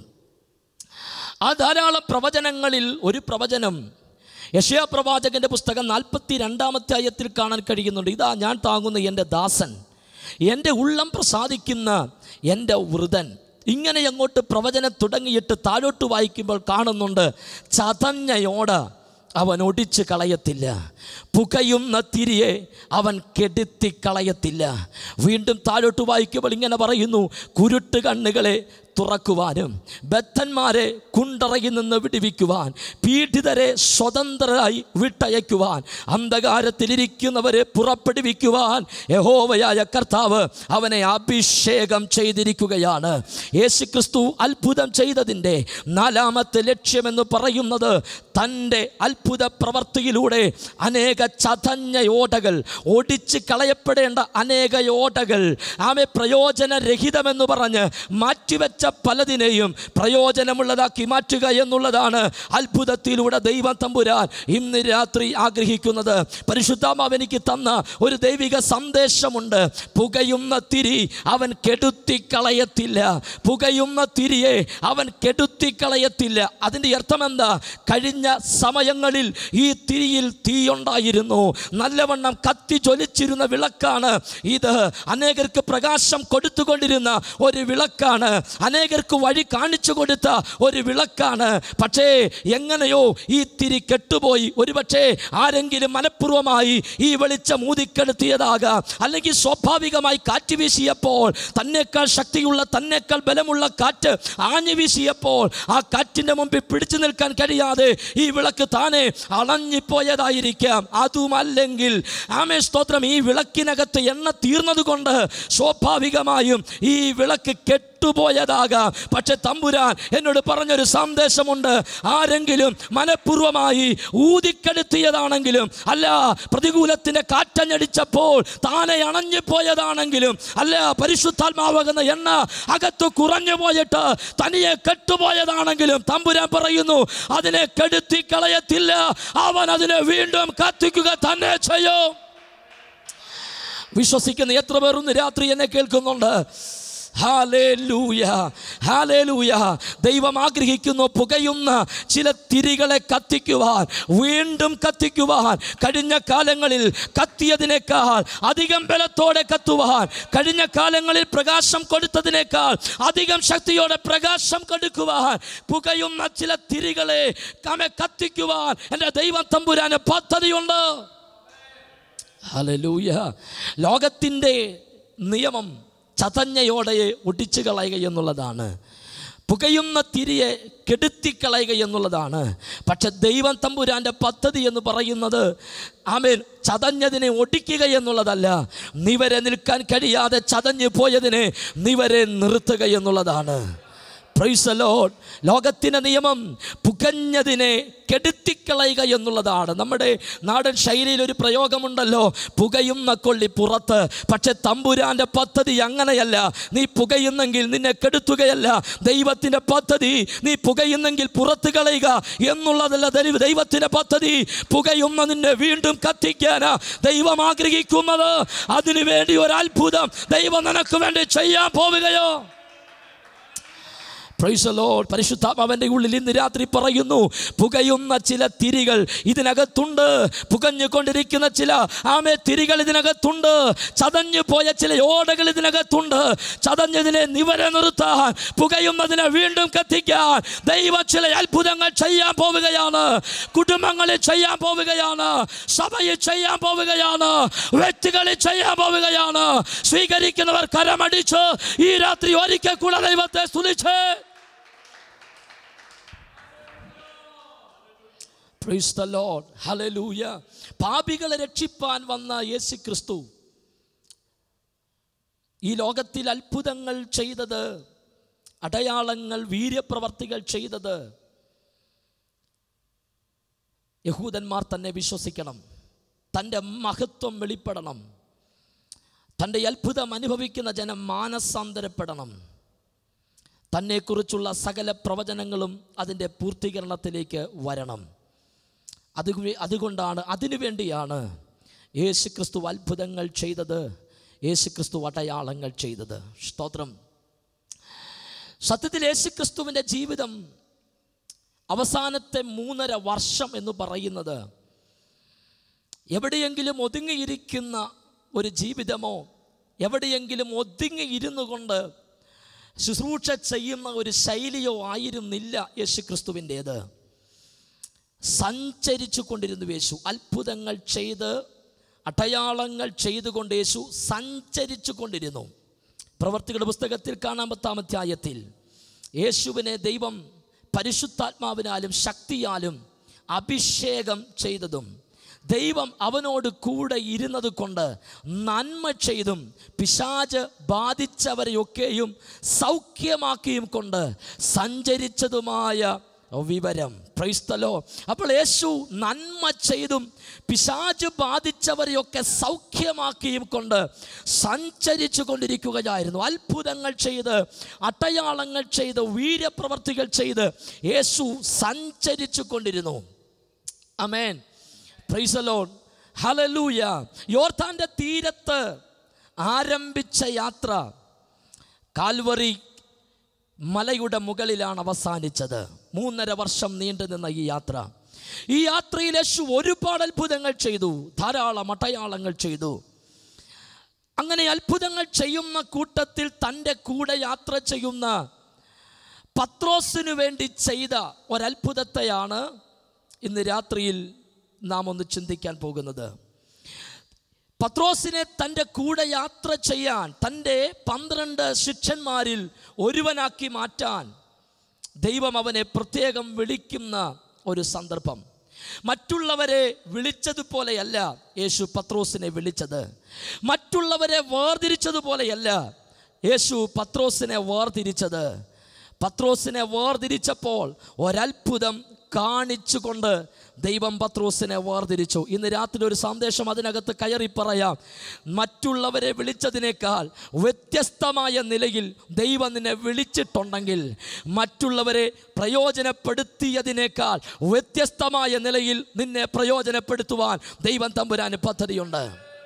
ആ ധാരാളം പ്രവചനങ്ങളിൽ ഒരു പ്രവചനം യശയാ പ്രവാചകന്റെ പുസ്തകം നാൽപ്പത്തി രണ്ടാമത്തെ അയത്തിൽ കാണാൻ കഴിയുന്നുണ്ട് ഇതാ ഞാൻ താങ്ങുന്ന എൻ്റെ ദാസൻ എൻ്റെ ഉള്ളം പ്രസാദിക്കുന്ന എൻ്റെ വൃതൻ ഇങ്ങനെ അങ്ങോട്ട് പ്രവചനം തുടങ്ങിയിട്ട് താഴോട്ട് വായിക്കുമ്പോൾ കാണുന്നുണ്ട് ചതഞ്ഞയോട അവൻ ഒടിച്ച് കളയത്തില്ല പുകയുന്ന തിരിയെ അവൻ കെടുത്തി കളയത്തില്ല വീണ്ടും താഴോട്ട് വായിക്കുമ്പോൾ ഇങ്ങനെ പറയുന്നു കുരുട്ട് കണ്ണുകളെ തുറക്കുവാനും ബദ്ധന്മാരെ കുണ്ടറയിൽ നിന്ന് വിടുവിക്കുവാൻ പീഡിതരെ സ്വതന്ത്രരായി വിട്ടയക്കുവാൻ അന്ധകാരത്തിലിരിക്കുന്നവരെ പുറപ്പെടുവിക്കുവാൻ യഹോവയായ കർത്താവ് അവനെ അഭിഷേകം ചെയ്തിരിക്കുകയാണ് യേശുക്രിസ്തു അത്ഭുതം ചെയ്തതിൻ്റെ നാലാമത്തെ ലക്ഷ്യമെന്ന് പറയുന്നത് തൻ്റെ അത്ഭുത പ്രവർത്തിയിലൂടെ അനേക ചതഞ്ഞ ഓടകൾ ഒടിച്ച് കളയപ്പെടേണ്ട അനേക ഓടകൾ ആമെ പ്രയോജനരഹിതമെന്ന് പറഞ്ഞ് മാറ്റിവെച്ച പലതിനെയും പ്രയോജനമുള്ളതാക്കി മാറ്റുക എന്നുള്ളതാണ് അത്ഭുതത്തിലൂടെ ദൈവം തമ്പുരാൻ ഇന്ന് രാത്രി ആഗ്രഹിക്കുന്നത് പരിശുദ്ധാമാവ് എനിക്ക് തന്ന ഒരു ദൈവിക സന്ദേശമുണ്ട് പുകയുന്ന തിരി അവൻ കെടുത്തിക്കളയത്തില്ല പുകയുന്ന തിരിയെ അവൻ കെടുത്തിക്കളയത്തില്ല അതിൻ്റെ അർത്ഥം എന്താ കഴിഞ്ഞ സമയങ്ങളിൽ ഈ തിരിയിൽ തീയുണ്ടായിരുന്നു നല്ലവണ്ണം കത്തി ജ്വലിച്ചിരുന്ന വിളക്കാണ് ഇത് അനേകർക്ക് പ്രകാശം കൊടുത്തുകൊണ്ടിരുന്ന ഒരു വിളക്കാണ് അനേകർക്ക് വഴി കാണിച്ചു കൊടുത്ത ഒരു വിളക്കാണ് പക്ഷേ എങ്ങനെയോ ഈ തിരി കെട്ടുപോയി ഒരുപക്ഷെ ആരെങ്കിലും മനഃപൂർവ്വമായി ഈ വെളിച്ചം ഊതിക്കെടുത്തിയതാകാം അല്ലെങ്കിൽ സ്വാഭാവികമായി കാറ്റ് വീശിയപ്പോൾ തന്നേക്കാൾ ശക്തിയുള്ള തന്നേക്കാൾ ബലമുള്ള കാറ്റ് ആഞ്ഞു വീശിയപ്പോൾ ആ കാറ്റിൻ്റെ മുമ്പിൽ പിടിച്ചു നിൽക്കാൻ കഴിയാതെ ഈ വിളക്ക് താനെ അണഞ്ഞിപ്പോയതായിരിക്കാം അതുമല്ലെങ്കിൽ ആമേ സ്തോത്രം ഈ വിളക്കിനകത്ത് എണ്ണ തീർന്നതുകൊണ്ട് സ്വാഭാവികമായും ഈ വിളക്ക് കെട്ടുപോയതാകാം പക്ഷെ തമ്പുരാൻ എന്നോട് പറഞ്ഞൊരു സന്ദേശമുണ്ട് ആരെങ്കിലും മനഃപൂർവമായി ഊതിക്കെടുത്തിയതാണെങ്കിലും അല്ല പ്രതികൂലത്തിന്റെ കാറ്റഞ്ഞടിച്ചപ്പോൾ താനെ അണഞ്ഞു പോയതാണെങ്കിലും അല്ല പരിശുദ്ധാത്മാവകുന്ന എണ്ണ അകത്ത് കുറഞ്ഞു പോയിട്ട് തനിയെ കെട്ടുപോയതാണെങ്കിലും തമ്പുരാൻ പറയുന്നു അതിനെ കെടുത്തി കളയത്തില്ല അവൻ അതിനെ വീണ്ടും കത്തിക്കുക തന്നെ ചെയ്യും വിശ്വസിക്കുന്ന എത്ര പേർ ഇന്ന് രാത്രി എന്നെ കേൾക്കുന്നുണ്ട് ഹാലേലൂയ ഹാലേലൂയ ദൈവം ആഗ്രഹിക്കുന്നു പുകയുന്ന ചില തിരികളെ കത്തിക്കുവാൻ വീണ്ടും കത്തിക്കുവാൻ കഴിഞ്ഞ കാലങ്ങളിൽ കത്തിയതിനേക്കാൾ അധികം ബലത്തോടെ കത്തുവാൻ കഴിഞ്ഞ കാലങ്ങളിൽ പ്രകാശം കൊടുത്തതിനേക്കാൾ അധികം ശക്തിയോടെ പ്രകാശം കൊടുക്കുവാൻ പുകയുന്ന ചില തിരികളെ കമെ കത്തിക്കുവാൻ എൻ്റെ ദൈവം തമ്പുരാന് പദ്ധതിയുണ്ട് ഹലലൂയ ലോകത്തിൻ്റെ നിയമം ചതഞ്ഞയോടെ ഒടിച്ചു കളയുക എന്നുള്ളതാണ് പുകയുന്ന തിരിയെ കെടുത്തിക്കളയുക എന്നുള്ളതാണ് പക്ഷെ ദൈവം തമ്പുരാൻ്റെ പദ്ധതി എന്ന് പറയുന്നത് ആമേൻ ചതഞ്ഞതിനെ ഒടിക്കുക എന്നുള്ളതല്ല നിവരെ നിൽക്കാൻ കഴിയാതെ ചതഞ്ഞു പോയതിനെ നിവരെ നിർത്തുക എന്നുള്ളതാണ് പ്രൈസ് ലോഡ് ലോകത്തിൻ്റെ നിയമം പുകഞ്ഞതിനെ കെടുത്തിക്കളയുക എന്നുള്ളതാണ് നമ്മുടെ നാടൻ ശൈലിയിൽ ഒരു പ്രയോഗമുണ്ടല്ലോ പുകയുന്ന കൊള്ളി പുറത്ത് പക്ഷെ തമ്പുരാൻ്റെ പദ്ധതി അങ്ങനെയല്ല നീ പുകയുന്നെങ്കിൽ നിന്നെ കെടുത്തുകയല്ല ദൈവത്തിൻ്റെ പദ്ധതി നീ പുകയുന്നെങ്കിൽ പുറത്ത് കളയുക എന്നുള്ളതല്ല ദൈവ ദൈവത്തിൻ്റെ പദ്ധതി പുകയുന്ന നിന്നെ വീണ്ടും കത്തിക്കാനാ ദൈവം ആഗ്രഹിക്കുന്നത് അതിനു വേണ്ടി ഒരു അത്ഭുതം ദൈവം നിനക്ക് വേണ്ടി ചെയ്യാൻ പോവുകയോ Praise the Lord. പരിശുദ്ധാത്മാവൻ്റെ ഉള്ളിൽ ഇന്ന് രാത്രി പറയുന്നു പുകയുന്ന ചില തിരികൾ ഇതിനകത്തുണ്ട് പുകഞ്ഞുകൊണ്ടിരിക്കുന്ന ചില ആമേ തിരികൾ ഇതിനകത്തുണ്ട് ചതഞ്ഞു പോയ ചില ഓടകൾ ഇതിനകത്തുണ്ട് ചതഞ്ഞതിനെ നിവര നിർത്താൻ പുകയുന്നതിനെ വീണ്ടും കത്തിക്കാൻ ദൈവം ചില അത്ഭുതങ്ങൾ ചെയ്യാൻ പോവുകയാണ് കുടുംബങ്ങളിൽ ചെയ്യാൻ പോവുകയാണ് സഭയിൽ ചെയ്യാൻ പോവുകയാണ് വ്യക്തികളിൽ ചെയ്യാൻ പോവുകയാണ് സ്വീകരിക്കുന്നവർ കരമടിച്ച് ഈ രാത്രി ഒരിക്കൽ കൂടെ ദൈവത്തെ സ്തുതിച്ച് Praise the Lord. Hallelujah. പാപികളെ രക്ഷിപ്പാൻ വന്ന യേശു ക്രിസ്തു ഈ ലോകത്തിൽ അത്ഭുതങ്ങൾ ചെയ്തത് അടയാളങ്ങൾ വീര്യപ്രവർത്തികൾ ചെയ്തത് യഹൂദന്മാർ തന്നെ വിശ്വസിക്കണം തൻ്റെ മഹത്വം വെളിപ്പെടണം തൻ്റെ അത്ഭുതം അനുഭവിക്കുന്ന ജനം മാനസാന്തരപ്പെടണം തന്നെക്കുറിച്ചുള്ള സകല പ്രവചനങ്ങളും അതിൻ്റെ പൂർത്തീകരണത്തിലേക്ക് വരണം അത് അതുകൊണ്ടാണ് അതിനു വേണ്ടിയാണ് യേശു ക്രിസ്തു അത്ഭുതങ്ങൾ ചെയ്തത് യേശു ക്രിസ്തു അടയാളങ്ങൾ ചെയ്തത് സ്തോത്രം സത്യത്തിൽ യേശു ക്രിസ്തുവിൻ്റെ ജീവിതം അവസാനത്തെ മൂന്നര വർഷം എന്ന് പറയുന്നത് എവിടെയെങ്കിലും ഒതുങ്ങിയിരിക്കുന്ന ഒരു ജീവിതമോ എവിടെയെങ്കിലും ഒതുങ്ങിയിരുന്നു കൊണ്ട് ശുശ്രൂഷ ചെയ്യുന്ന ഒരു ശൈലിയോ ആയിരുന്നില്ല യേശു ക്രിസ്തുവിൻ്റേത് സഞ്ചരിച്ചു കൊണ്ടിരുന്നു യേശു അത്ഭുതങ്ങൾ ചെയ്ത് അടയാളങ്ങൾ ചെയ്തുകൊണ്ട് യേശു സഞ്ചരിച്ചു കൊണ്ടിരുന്നു പ്രവർത്തികളുടെ പുസ്തകത്തിൽ കാണാൻ പത്താം അധ്യായത്തിൽ യേശുവിനെ ദൈവം പരിശുദ്ധാത്മാവിനാലും ശക്തിയാലും അഭിഷേകം ചെയ്തതും ദൈവം അവനോട് കൂടെ ഇരുന്നത് കൊണ്ട് നന്മ ചെയ്തും പിശാജ് ബാധിച്ചവരെയൊക്കെയും സൗഖ്യമാക്കിയും കൊണ്ട് സഞ്ചരിച്ചതുമായ വിവരം പ്രൈസ്തലോ അപ്പോൾ യേശു നന്മ ചെയ്തും പിശാജ് ബാധിച്ചവരെയൊക്കെ സൗഖ്യമാക്കിയും കൊണ്ട് സഞ്ചരിച്ചു കൊണ്ടിരിക്കുകയായിരുന്നു അത്ഭുതങ്ങൾ ചെയ്ത് അടയാളങ്ങൾ ചെയ്ത് വീര്യപ്രവർത്തികൾ ചെയ്ത് യേശു സഞ്ചരിച്ചു കൊണ്ടിരുന്നു അമേൻ പ്രൈസലോൺ ഹലലൂയ യോർത്താൻ്റെ തീരത്ത് ആരംഭിച്ച യാത്ര കാൽവറി മലയുടെ മുകളിലാണ് അവസാനിച്ചത് മൂന്നര വർഷം നീണ്ടു നിന്ന ഈ യാത്ര ഈ യാത്രയിൽ യേശു ഒരുപാട് അത്ഭുതങ്ങൾ ചെയ്തു ധാരാളം അടയാളങ്ങൾ ചെയ്തു അങ്ങനെ അത്ഭുതങ്ങൾ ചെയ്യുന്ന കൂട്ടത്തിൽ തൻ്റെ കൂടെ യാത്ര ചെയ്യുന്ന പത്രോസിനു വേണ്ടി ചെയ്ത ഒരത്ഭുതത്തെയാണ് ഇന്ന് രാത്രിയിൽ നാം ഒന്ന് ചിന്തിക്കാൻ പോകുന്നത് പത്രോസിനെ തൻ്റെ കൂടെ യാത്ര ചെയ്യാൻ തൻ്റെ പന്ത്രണ്ട് ശിഷ്യന്മാരിൽ ഒരുവനാക്കി മാറ്റാൻ ദൈവം അവനെ പ്രത്യേകം വിളിക്കുന്ന ഒരു സന്ദർഭം മറ്റുള്ളവരെ വിളിച്ചതുപോലെയല്ല യേശു പത്രോസിനെ വിളിച്ചത് മറ്റുള്ളവരെ വേർതിരിച്ചതുപോലെയല്ല യേശു പത്രോസിനെ വേർതിരിച്ചത് പത്രോസിനെ വേർതിരിച്ചപ്പോൾ ഒരത്ഭുതം കാണിച്ചുകൊണ്ട് ദൈവം പത്രോസിനെ വേർതിരിച്ചു ഇന്ന് രാത്രി ഒരു സന്ദേശം അതിനകത്ത് കയറി പറയാം മറ്റുള്ളവരെ വിളിച്ചതിനേക്കാൾ വ്യത്യസ്തമായ നിലയിൽ ദൈവം നിന്നെ വിളിച്ചിട്ടുണ്ടെങ്കിൽ മറ്റുള്ളവരെ പ്രയോജനപ്പെടുത്തിയതിനേക്കാൾ വ്യത്യസ്തമായ നിലയിൽ നിന്നെ പ്രയോജനപ്പെടുത്തുവാൻ ദൈവം തമ്പുരാന് പദ്ധതിയുണ്ട്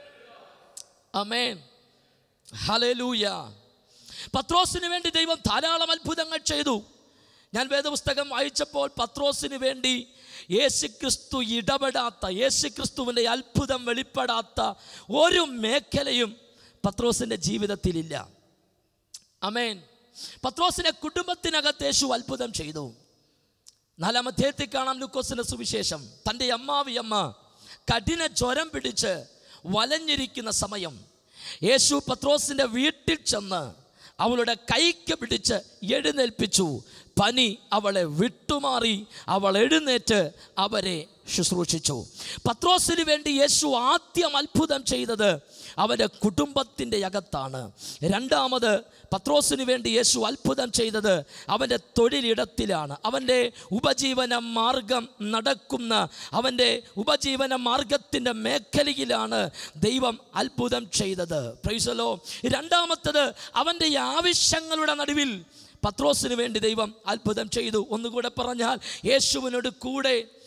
അമേൻ ഹലലൂയ പത്രോസിന് വേണ്ടി ദൈവം ധാരാളം അത്ഭുതങ്ങൾ ചെയ്തു ഞാൻ വേദപുസ്തകം വായിച്ചപ്പോൾ പത്രോസിന് വേണ്ടി യേശുക്രിസ്തു ഇടപെടാത്ത യേശുക്രിസ്തുവിൻ്റെ അത്ഭുതം വെളിപ്പെടാത്ത ഒരു മേഖലയും പത്രോസിൻ്റെ ജീവിതത്തിലില്ല അമേൻ പത്രോസിനെ കുടുംബത്തിനകത്ത് യേശു അത്ഭുതം ചെയ്തു നാലാം അധ്യായത്തിൽ കാണാം ലൂക്കോസിന്റെ സുവിശേഷം തൻ്റെ അമ്മാവി അമ്മ കഠിന ജ്വരം പിടിച്ച് വലഞ്ഞിരിക്കുന്ന സമയം യേശു പത്രോസിൻ്റെ വീട്ടിൽ ചെന്ന് അവളുടെ കൈക്ക് പിടിച്ച് എഴുന്നേൽപ്പിച്ചു പനി അവളെ വിട്ടുമാറി അവൾ എഴുന്നേറ്റ് അവരെ ശുശ്രൂഷിച്ചു പത്രോസിന് വേണ്ടി യേശു ആദ്യം അത്ഭുതം ചെയ്തത് അവൻ്റെ കുടുംബത്തിൻ്റെ അകത്താണ് രണ്ടാമത് പത്രോസിന് വേണ്ടി യേശു അത്ഭുതം ചെയ്തത് അവൻ്റെ തൊഴിലിടത്തിലാണ് അവൻ്റെ ഉപജീവന മാർഗം നടക്കുന്ന അവൻ്റെ ഉപജീവന മാർഗത്തിൻ്റെ മേഖലയിലാണ് ദൈവം അത്ഭുതം ചെയ്തത് പ്രൈസലോ രണ്ടാമത്തത് അവൻ്റെ ആവശ്യങ്ങളുടെ നടുവിൽ പത്രോസിന് വേണ്ടി ദൈവം അത്ഭുതം ചെയ്തു ഒന്നുകൂടെ പറഞ്ഞാൽ യേശുവിനോട് കൂടെ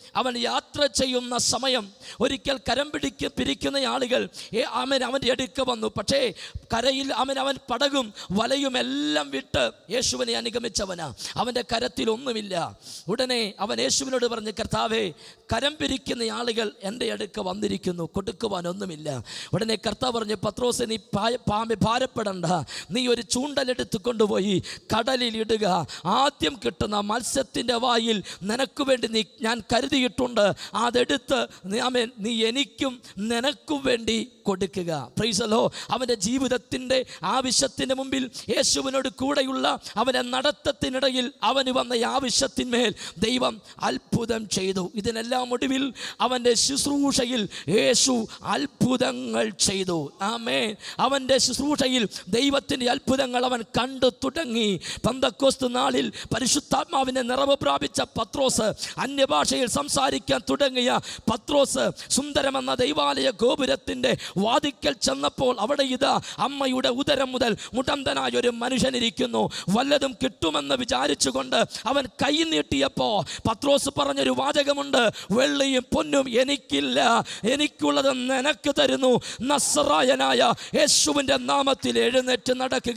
അവൻ യാത്ര ചെയ്യുന്ന സമയം ഒരിക്കൽ കരം പിടിക്ക് പിരിക്കുന്ന ആളുകൾ ഏ- അവൻ അവൻ്റെ അടുക്ക വന്നു പക്ഷേ കരയിൽ അവൻ അവൻ പടകും വലയും എല്ലാം വിട്ട് യേശുവിനെ അനുഗമിച്ചവനാ അവൻ്റെ കരത്തിൽ ഒന്നുമില്ല ഉടനെ അവൻ യേശുവിനോട് പറഞ്ഞ് കർത്താവേ കരം പിരിക്കുന്ന ആളുകൾ എൻ്റെ അടുക്ക വന്നിരിക്കുന്നു കൊടുക്കുവാൻ ഒന്നുമില്ല ഉടനെ കർത്താവ് പറഞ്ഞ് പത്രോസ് നീ പാ- പാമ്പ് ഭാരപ്പെടണ്ട നീ ഒരു ചൂണ്ടലെടുത്ത് കൊണ്ടുപോയി കടലിൽ ഇടുക ആദ്യം കിട്ടുന്ന മത്സ്യത്തിൻ്റെ വായിൽ നിനക്ക് വേണ്ടി നീ ഞാൻ കരുതിയിട്ടുണ്ട് അതെടുത്ത് നീ ആമേൻ നീ എനിക്കും നിനക്കും വേണ്ടി കൊടുക്കുക പ്രൈസലോ അവൻ്റെ ജീവിതത്തിൻ്റെ ആവശ്യത്തിന് മുമ്പിൽ യേശുവിനോട് കൂടെയുള്ള അവൻ്റെ നടത്തത്തിനിടയിൽ അവന് വന്ന ഈ ആവശ്യത്തിന്മേൽ ദൈവം അത്ഭുതം ചെയ്തു ഇതിനെല്ലാം ഒടുവിൽ അവൻ്റെ ശുശ്രൂഷയിൽ യേശു അത്ഭുതങ്ങൾ ചെയ്തു ആമേ അവൻ്റെ ശുശ്രൂഷയിൽ ദൈവത്തിൻ്റെ അത്ഭുതങ്ങൾ അവൻ കണ്ടു തുടങ്ങി പന്തക്കോസ്തു നാളിൽ പരിശുദ്ധാത്മാവിനെ നിറവ് പ്രാപിച്ച പത്രോസ് അന്യഭാഷയിൽ സംസാരിക്കാൻ തുടങ്ങിയ പത്രോസ് സുന്ദരമെന്ന ദൈവാലയ ഗോപുരത്തിൻ്റെ വാതിക്കൽ ചെന്നപ്പോൾ അവിടെ ഇതാ അമ്മയുടെ ഉദരം മുതൽ മുടന്തനായ ഒരു മനുഷ്യനിരിക്കുന്നു വല്ലതും കിട്ടുമെന്ന് വിചാരിച്ചുകൊണ്ട് അവൻ കൈ നീട്ടിയപ്പോ പത്രോസ് പറഞ്ഞൊരു വാചകമുണ്ട് വെള്ളിയും പൊന്നും എനിക്കില്ല എനിക്കുള്ളത് നിനക്ക് തരുന്നു നസ്രായനായ യേശുവിൻ്റെ നാമത്തിൽ എഴുന്നേറ്റ് നടക്കുക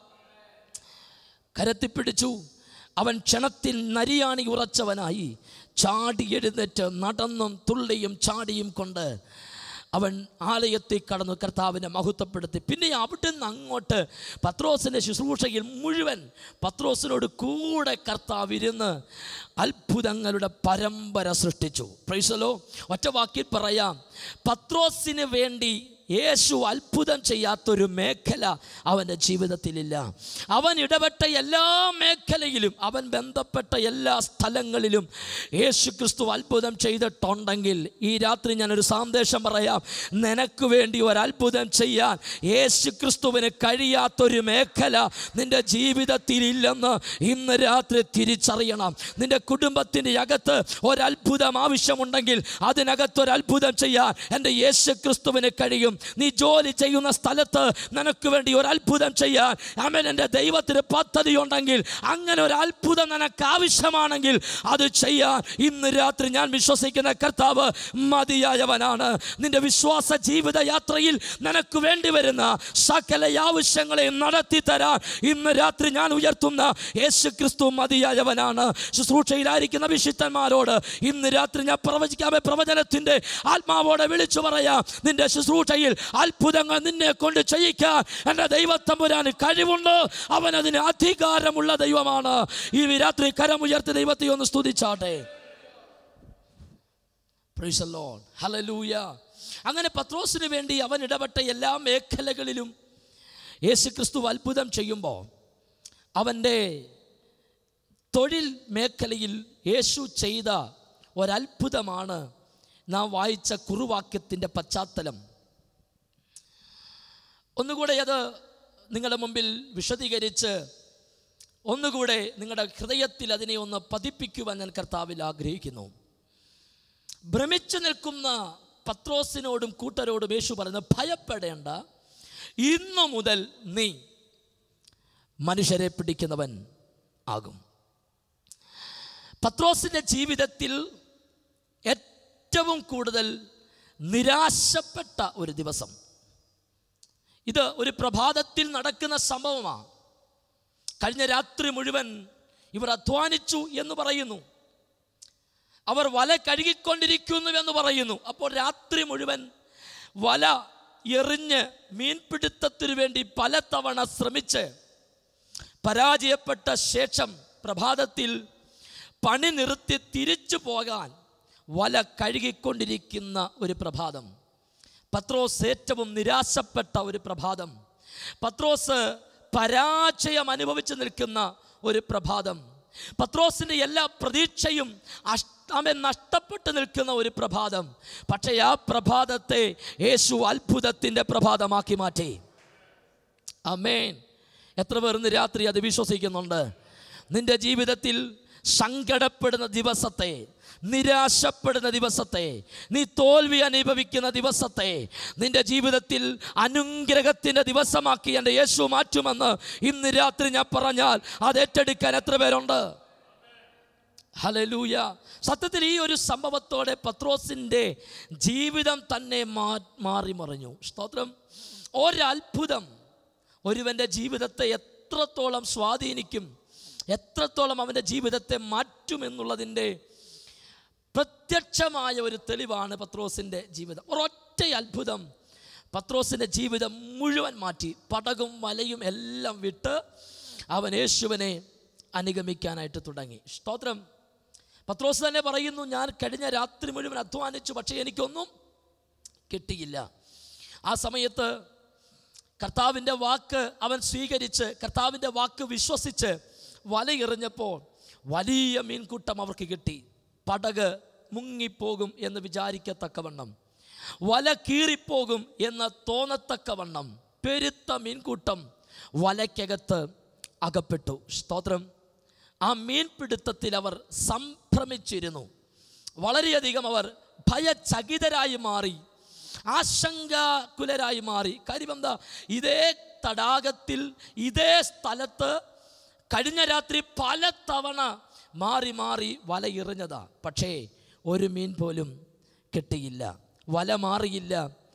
കരത്തി പിടിച്ചു അവൻ ക്ഷണത്തിൽ നരിയാണി ഉറച്ചവനായി ചാടി എഴുന്നേറ്റ് നടന്നും തുള്ളിയും ചാടിയും കൊണ്ട് അവൻ ആലയത്തിൽ കടന്നു കർത്താവിനെ മഹത്വപ്പെടുത്തി പിന്നെ അവിടുന്ന് അങ്ങോട്ട് പത്രോസിൻ്റെ ശുശ്രൂഷയിൽ മുഴുവൻ പത്രോസിനോട് കൂടെ കർത്താവ് ഇരുന്ന് അത്ഭുതങ്ങളുടെ പരമ്പര സൃഷ്ടിച്ചു പ്രൈസലോ ഒറ്റ വാക്കിൽ പറയാം പത്രോസിന് വേണ്ടി യേശു അത്ഭുതം ചെയ്യാത്തൊരു മേഖല അവൻ്റെ ജീവിതത്തിലില്ല അവൻ ഇടപെട്ട എല്ലാ മേഖലയിലും അവൻ ബന്ധപ്പെട്ട എല്ലാ സ്ഥലങ്ങളിലും യേശു ക്രിസ്തു അത്ഭുതം ചെയ്തിട്ടുണ്ടെങ്കിൽ ഈ രാത്രി ഞാനൊരു സന്ദേശം പറയാം നിനക്ക് വേണ്ടി ഒരു അത്ഭുതം ചെയ്യാൻ യേശു ക്രിസ്തുവിന് കഴിയാത്തൊരു മേഖല നിൻ്റെ ജീവിതത്തിൽ ഇല്ലെന്ന് ഇന്ന് രാത്രി തിരിച്ചറിയണം നിൻ്റെ കുടുംബത്തിൻ്റെ അകത്ത് ഒരത്ഭുതം ആവശ്യമുണ്ടെങ്കിൽ അതിനകത്ത് ഒരു അത്ഭുതം ചെയ്യാൻ എൻ്റെ യേശു ക്രിസ്തുവിന് കഴിയും നീ ജോലി ചെയ്യുന്ന സ്ഥലത്ത് നിനക്ക് വേണ്ടി ഒരു അത്ഭുതം ചെയ്യാൻ അമൻ എൻ്റെ ദൈവത്തിന് പദ്ധതി ഉണ്ടെങ്കിൽ അങ്ങനെ ഒരു അത്ഭുതം നിനക്ക് ആവശ്യമാണെങ്കിൽ അത് ചെയ്യാൻ ഇന്ന് രാത്രി ഞാൻ വിശ്വസിക്കുന്ന കർത്താവ് മതിയായവനാണ് നിന്റെ വിശ്വാസ ജീവിത യാത്രയിൽ നിനക്ക് വേണ്ടി വരുന്ന സകല ആവശ്യങ്ങളെയും നടത്തി തരാൻ ഇന്ന് രാത്രി ഞാൻ ഉയർത്തുന്ന യേശു ക്രിസ്തു മതിയായവനാണ് ശുശ്രൂഷയിലായിരിക്കുന്ന വിശുദ്ധന്മാരോട് ഇന്ന് രാത്രി ഞാൻ പ്രവചിക്കാമേ പ്രവചനത്തിൻ്റെ ആത്മാവോടെ വിളിച്ചു പറയാം നിന്റെ ശുശ്രൂഷയിൽ അത്ഭുതങ്ങൾ നിന്നെ കൊണ്ട് ചെയ്യിക്കാൻ എൻ്റെ ദൈവത്തമ്പുരാന് കഴിവുണ്ട് അവൻ അതിന് അധികാരമുള്ള ദൈവമാണ് ഈ രാത്രി കരമുയർത്തി ദൈവത്തെ ഒന്ന് സ്തുതിച്ചാട്ടെ Praise the Lord. Hallelujah. അങ്ങനെ പത്രോസിന് വേണ്ടി അവൻ ഇടപെട്ട എല്ലാ മേഖലകളിലും യേശു ക്രിസ്തു അത്ഭുതം ചെയ്യുമ്പോൾ അവൻ്റെ തൊഴിൽ മേഖലയിൽ യേശു ചെയ്ത ഒരത്ഭുതമാണ് നാം വായിച്ച കുറുവാക്യത്തിൻ്റെ പശ്ചാത്തലം ഒന്നുകൂടെ അത് നിങ്ങളുടെ മുമ്പിൽ വിശദീകരിച്ച് ഒന്നുകൂടെ നിങ്ങളുടെ ഹൃദയത്തിൽ അതിനെ ഒന്ന് പതിപ്പിക്കുവാൻ ഞാൻ കർത്താവിൽ ആഗ്രഹിക്കുന്നു ഭ്രമിച്ചു നിൽക്കുന്ന പത്രോസിനോടും കൂട്ടരോടും യേശു പറയുന്നത് ഭയപ്പെടേണ്ട ഇന്നു മുതൽ നീ മനുഷ്യരെ പിടിക്കുന്നവൻ ആകും പത്രോസിൻ്റെ ജീവിതത്തിൽ ഏറ്റവും കൂടുതൽ നിരാശപ്പെട്ട ഒരു ദിവസം ഇത് ഒരു പ്രഭാതത്തിൽ നടക്കുന്ന സംഭവമാണ് കഴിഞ്ഞ രാത്രി മുഴുവൻ ഇവർ അധ്വാനിച്ചു എന്ന് പറയുന്നു അവർ വല കഴുകിക്കൊണ്ടിരിക്കുന്നു എന്ന് പറയുന്നു അപ്പോൾ രാത്രി മുഴുവൻ വല എറിഞ്ഞ് മീൻപിടുത്തത്തിനു വേണ്ടി പലതവണ ശ്രമിച്ച് പരാജയപ്പെട്ട ശേഷം പ്രഭാതത്തിൽ പണി നിർത്തി തിരിച്ചു പോകാൻ വല കഴുകിക്കൊണ്ടിരിക്കുന്ന ഒരു പ്രഭാതം പത്രോസ് ഏറ്റവും നിരാശപ്പെട്ട ഒരു പ്രഭാതം പത്രോസ് പരാജയം അനുഭവിച്ച് നിൽക്കുന്ന ഒരു പ്രഭാതം പത്രോസിൻ്റെ എല്ലാ പ്രതീക്ഷയും അഷ്ടമെ നഷ്ടപ്പെട്ടു നിൽക്കുന്ന ഒരു പ്രഭാതം പക്ഷേ ആ പ്രഭാതത്തെ യേശു അത്ഭുതത്തിൻ്റെ പ്രഭാതമാക്കി മാറ്റി അമേൻ എത്ര പേർ ഇന്ന് രാത്രി അത് വിശ്വസിക്കുന്നുണ്ട് നിന്റെ ജീവിതത്തിൽ സങ്കടപ്പെടുന്ന ദിവസത്തെ നിരാശപ്പെടുന്ന ദിവസത്തെ നീ തോൽവി അനുഭവിക്കുന്ന ദിവസത്തെ നിന്റെ ജീവിതത്തിൽ അനുഗ്രഹത്തിൻ്റെ ദിവസമാക്കി എൻ്റെ യേശു മാറ്റുമെന്ന് ഇന്ന് രാത്രി ഞാൻ പറഞ്ഞാൽ അത് ഏറ്റെടുക്കാൻ എത്ര പേരുണ്ട് ഹലലൂയ സത്യത്തിൽ ഈ ഒരു സംഭവത്തോടെ പത്രോസിൻ്റെ ജീവിതം തന്നെ മാ മാറി മറിഞ്ഞു സ്തോത്രം ഒരത്ഭുതം ഒരുവൻ്റെ ജീവിതത്തെ എത്രത്തോളം സ്വാധീനിക്കും എത്രത്തോളം അവൻ്റെ ജീവിതത്തെ മാറ്റുമെന്നുള്ളതിൻ്റെ പ്രത്യക്ഷമായ ഒരു തെളിവാണ് പത്രോസിൻ്റെ ജീവിതം ഒരൊറ്റ അത്ഭുതം പത്രോസിൻ്റെ ജീവിതം മുഴുവൻ മാറ്റി പടകും വലയും എല്ലാം വിട്ട് അവൻ യേശുവിനെ അനുഗമിക്കാനായിട്ട് തുടങ്ങി സ്തോത്രം പത്രോസ് തന്നെ പറയുന്നു ഞാൻ കഴിഞ്ഞ രാത്രി മുഴുവൻ അധ്വാനിച്ചു പക്ഷേ എനിക്കൊന്നും കിട്ടിയില്ല ആ സമയത്ത് കർത്താവിൻ്റെ വാക്ക് അവൻ സ്വീകരിച്ച് കർത്താവിൻ്റെ വാക്ക് വിശ്വസിച്ച് വലയെറിഞ്ഞപ്പോൾ വലിയ മീൻകൂട്ടം അവർക്ക് കിട്ടി പടക് മുങ്ങിപ്പോകും എന്ന് വിചാരിക്കത്തക്കവണ്ണം വല കീറിപ്പോകും എന്ന് തോന്നത്തക്കവണ്ണം പെരുത്ത മീൻകൂട്ടം വലയ്ക്കകത്ത് അകപ്പെട്ടു സ്തോത്രം ആ മീൻപിടുത്തത്തിൽ അവർ സംഭ്രമിച്ചിരുന്നു വളരെയധികം അവർ ഭയചകിതരായി മാറി ആശങ്കാകുലരായി മാറി കാര്യം എന്താ ഇതേ തടാകത്തിൽ ഇതേ സ്ഥലത്ത് കഴിഞ്ഞ രാത്രി പല തവണ മാറി മാറി വല എറിഞ്ഞതാ പക്ഷേ ഒരു മീൻ പോലും കിട്ടിയില്ല വല മാറിയില്ല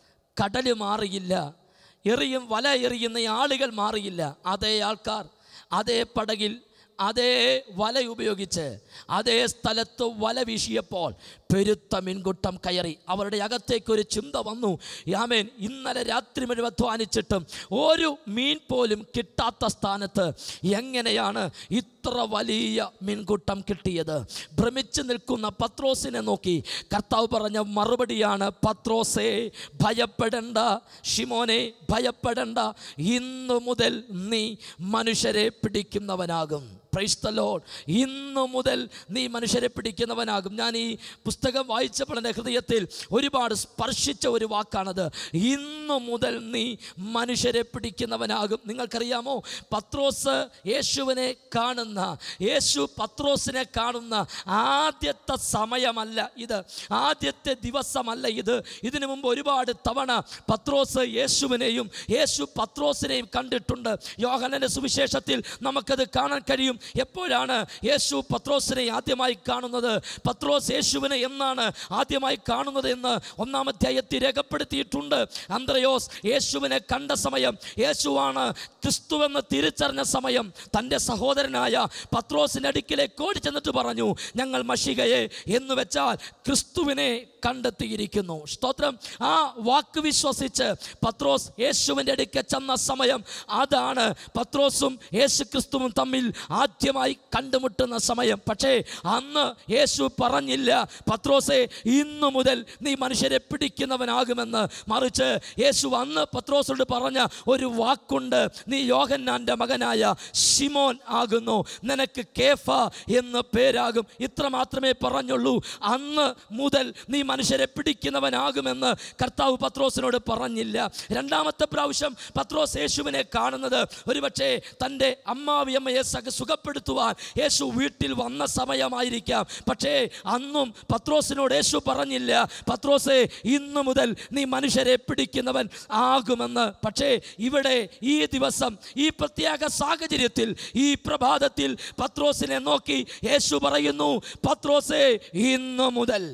കടൽ മാറിയില്ല എറിയും വല എറിയുന്ന ആളുകൾ മാറിയില്ല അതേ ആൾക്കാർ അതേ പടകിൽ അതേ വല ഉപയോഗിച്ച് അതേ സ്ഥലത്ത് വല വീശിയപ്പോൾ പെരുത്ത മീൻകുട്ടം കയറി അവരുടെ അകത്തേക്ക് ഒരു ചിന്ത വന്നു യാമേൻ ഇന്നലെ രാത്രി മുഴുവൻ അധ്വാനിച്ചിട്ടും ഒരു മീൻ പോലും കിട്ടാത്ത സ്ഥാനത്ത് എങ്ങനെയാണ് ഇത്ര വലിയ മീൻകൂട്ടം കിട്ടിയത് ഭ്രമിച്ചു നിൽക്കുന്ന പത്രോസിനെ നോക്കി കർത്താവ് പറഞ്ഞ മറുപടിയാണ് പത്രോസേ ഭയപ്പെടേണ്ട ഷിമോനെ ഭയപ്പെടേണ്ട ഇന്നു മുതൽ നീ മനുഷ്യരെ പിടിക്കുന്നവനാകും പ്രൈസ് ദ ലോഡ് ഇന്നു മുതൽ നീ മനുഷ്യരെ പിടിക്കുന്നവനാകും ഞാൻ ഈ പുസ്തകം വായിച്ചപ്പോൾ എൻ്റെ ഹൃദയത്തിൽ ഒരുപാട് സ്പർശിച്ച ഒരു വാക്കാണത് ഇന്നു മുതൽ നീ മനുഷ്യരെ പിടിക്കുന്നവനാകും നിങ്ങൾക്കറിയാമോ പത്രോസ് യേശുവിനെ കാണുന്ന യേശു പത്രോസിനെ കാണുന്ന ആദ്യത്തെ സമയമല്ല ഇത് ആദ്യത്തെ ദിവസമല്ല ഇത് ഇതിനു മുമ്പ് ഒരുപാട് തവണ പത്രോസ് യേശുവിനെയും യേശു പത്രോസിനെയും കണ്ടിട്ടുണ്ട് യോഹനന്റെ സുവിശേഷത്തിൽ നമുക്കത് കാണാൻ കഴിയും എപ്പോഴാണ് യേശു പത്രോസിനെ ആദ്യമായി കാണുന്നത് പത്രോസ് യേശുവിനെ എന്നാണ് ആദ്യമായി കാണുന്നത് എന്ന് ഒന്നാം അധ്യായത്തിൽ രേഖപ്പെടുത്തിയിട്ടുണ്ട് അന്ത്രയോസ് യേശുവിനെ കണ്ട സമയം യേശുവാണ് ക്രിസ്തുവെന്ന് തിരിച്ചറിഞ്ഞ സമയം തൻ്റെ സഹോദരനായ പത്രോസിൻ്റെ അടുക്കിലേക്ക് ഓടി ചെന്നിട്ട് പറഞ്ഞു ഞങ്ങൾ മഷികയെ എന്ന് വെച്ചാൽ ക്രിസ്തുവിനെ കണ്ടെത്തിയിരിക്കുന്നു സ്തോത്രം ആ വാക്ക് വിശ്വസിച്ച് പത്രോസ് യേശുവിൻ്റെ അടുക്ക ചെന്ന സമയം അതാണ് പത്രോസും യേശു ക്രിസ്തുവും തമ്മിൽ ആദ്യമായി കണ്ടുമുട്ടുന്ന സമയം പക്ഷേ അന്ന് യേശു പറഞ്ഞില്ല പത്രോസെ ഇന്നു മുതൽ നീ മനുഷ്യരെ പിടിക്കുന്നവനാകുമെന്ന് മറിച്ച് യേശു അന്ന് പത്രോസോട് പറഞ്ഞ ഒരു വാക്കുണ്ട് നീ യോഹന്നാൻ്റെ മകനായ ഷിമോൻ ആകുന്നു നിനക്ക് കേഫ എന്ന് പേരാകും ഇത്ര മാത്രമേ പറഞ്ഞുള്ളൂ അന്ന് മുതൽ നീ മനുഷ്യരെ പിടിക്കുന്നവനാകുമെന്ന് കർത്താവ് പത്രോസിനോട് പറഞ്ഞില്ല രണ്ടാമത്തെ പ്രാവശ്യം പത്രോസ് യേശുവിനെ കാണുന്നത് ഒരുപക്ഷെ തൻ്റെ അമ്മാവിയമ്മയെ സക സുഖപ്പെടുത്തുവാൻ യേശു വീട്ടിൽ വന്ന സമയമായിരിക്കാം പക്ഷേ അന്നും പത്രോസിനോട് യേശു പറഞ്ഞില്ല പത്രോസെ ഇന്നു മുതൽ നീ മനുഷ്യരെ പിടിക്കുന്നവൻ ആകുമെന്ന് പക്ഷേ ഇവിടെ ഈ ദിവസം ഈ പ്രത്യേക സാഹചര്യത്തിൽ ഈ പ്രഭാതത്തിൽ പത്രോസിനെ നോക്കി യേശു പറയുന്നു പത്രോസെ ഇന്നു മുതൽ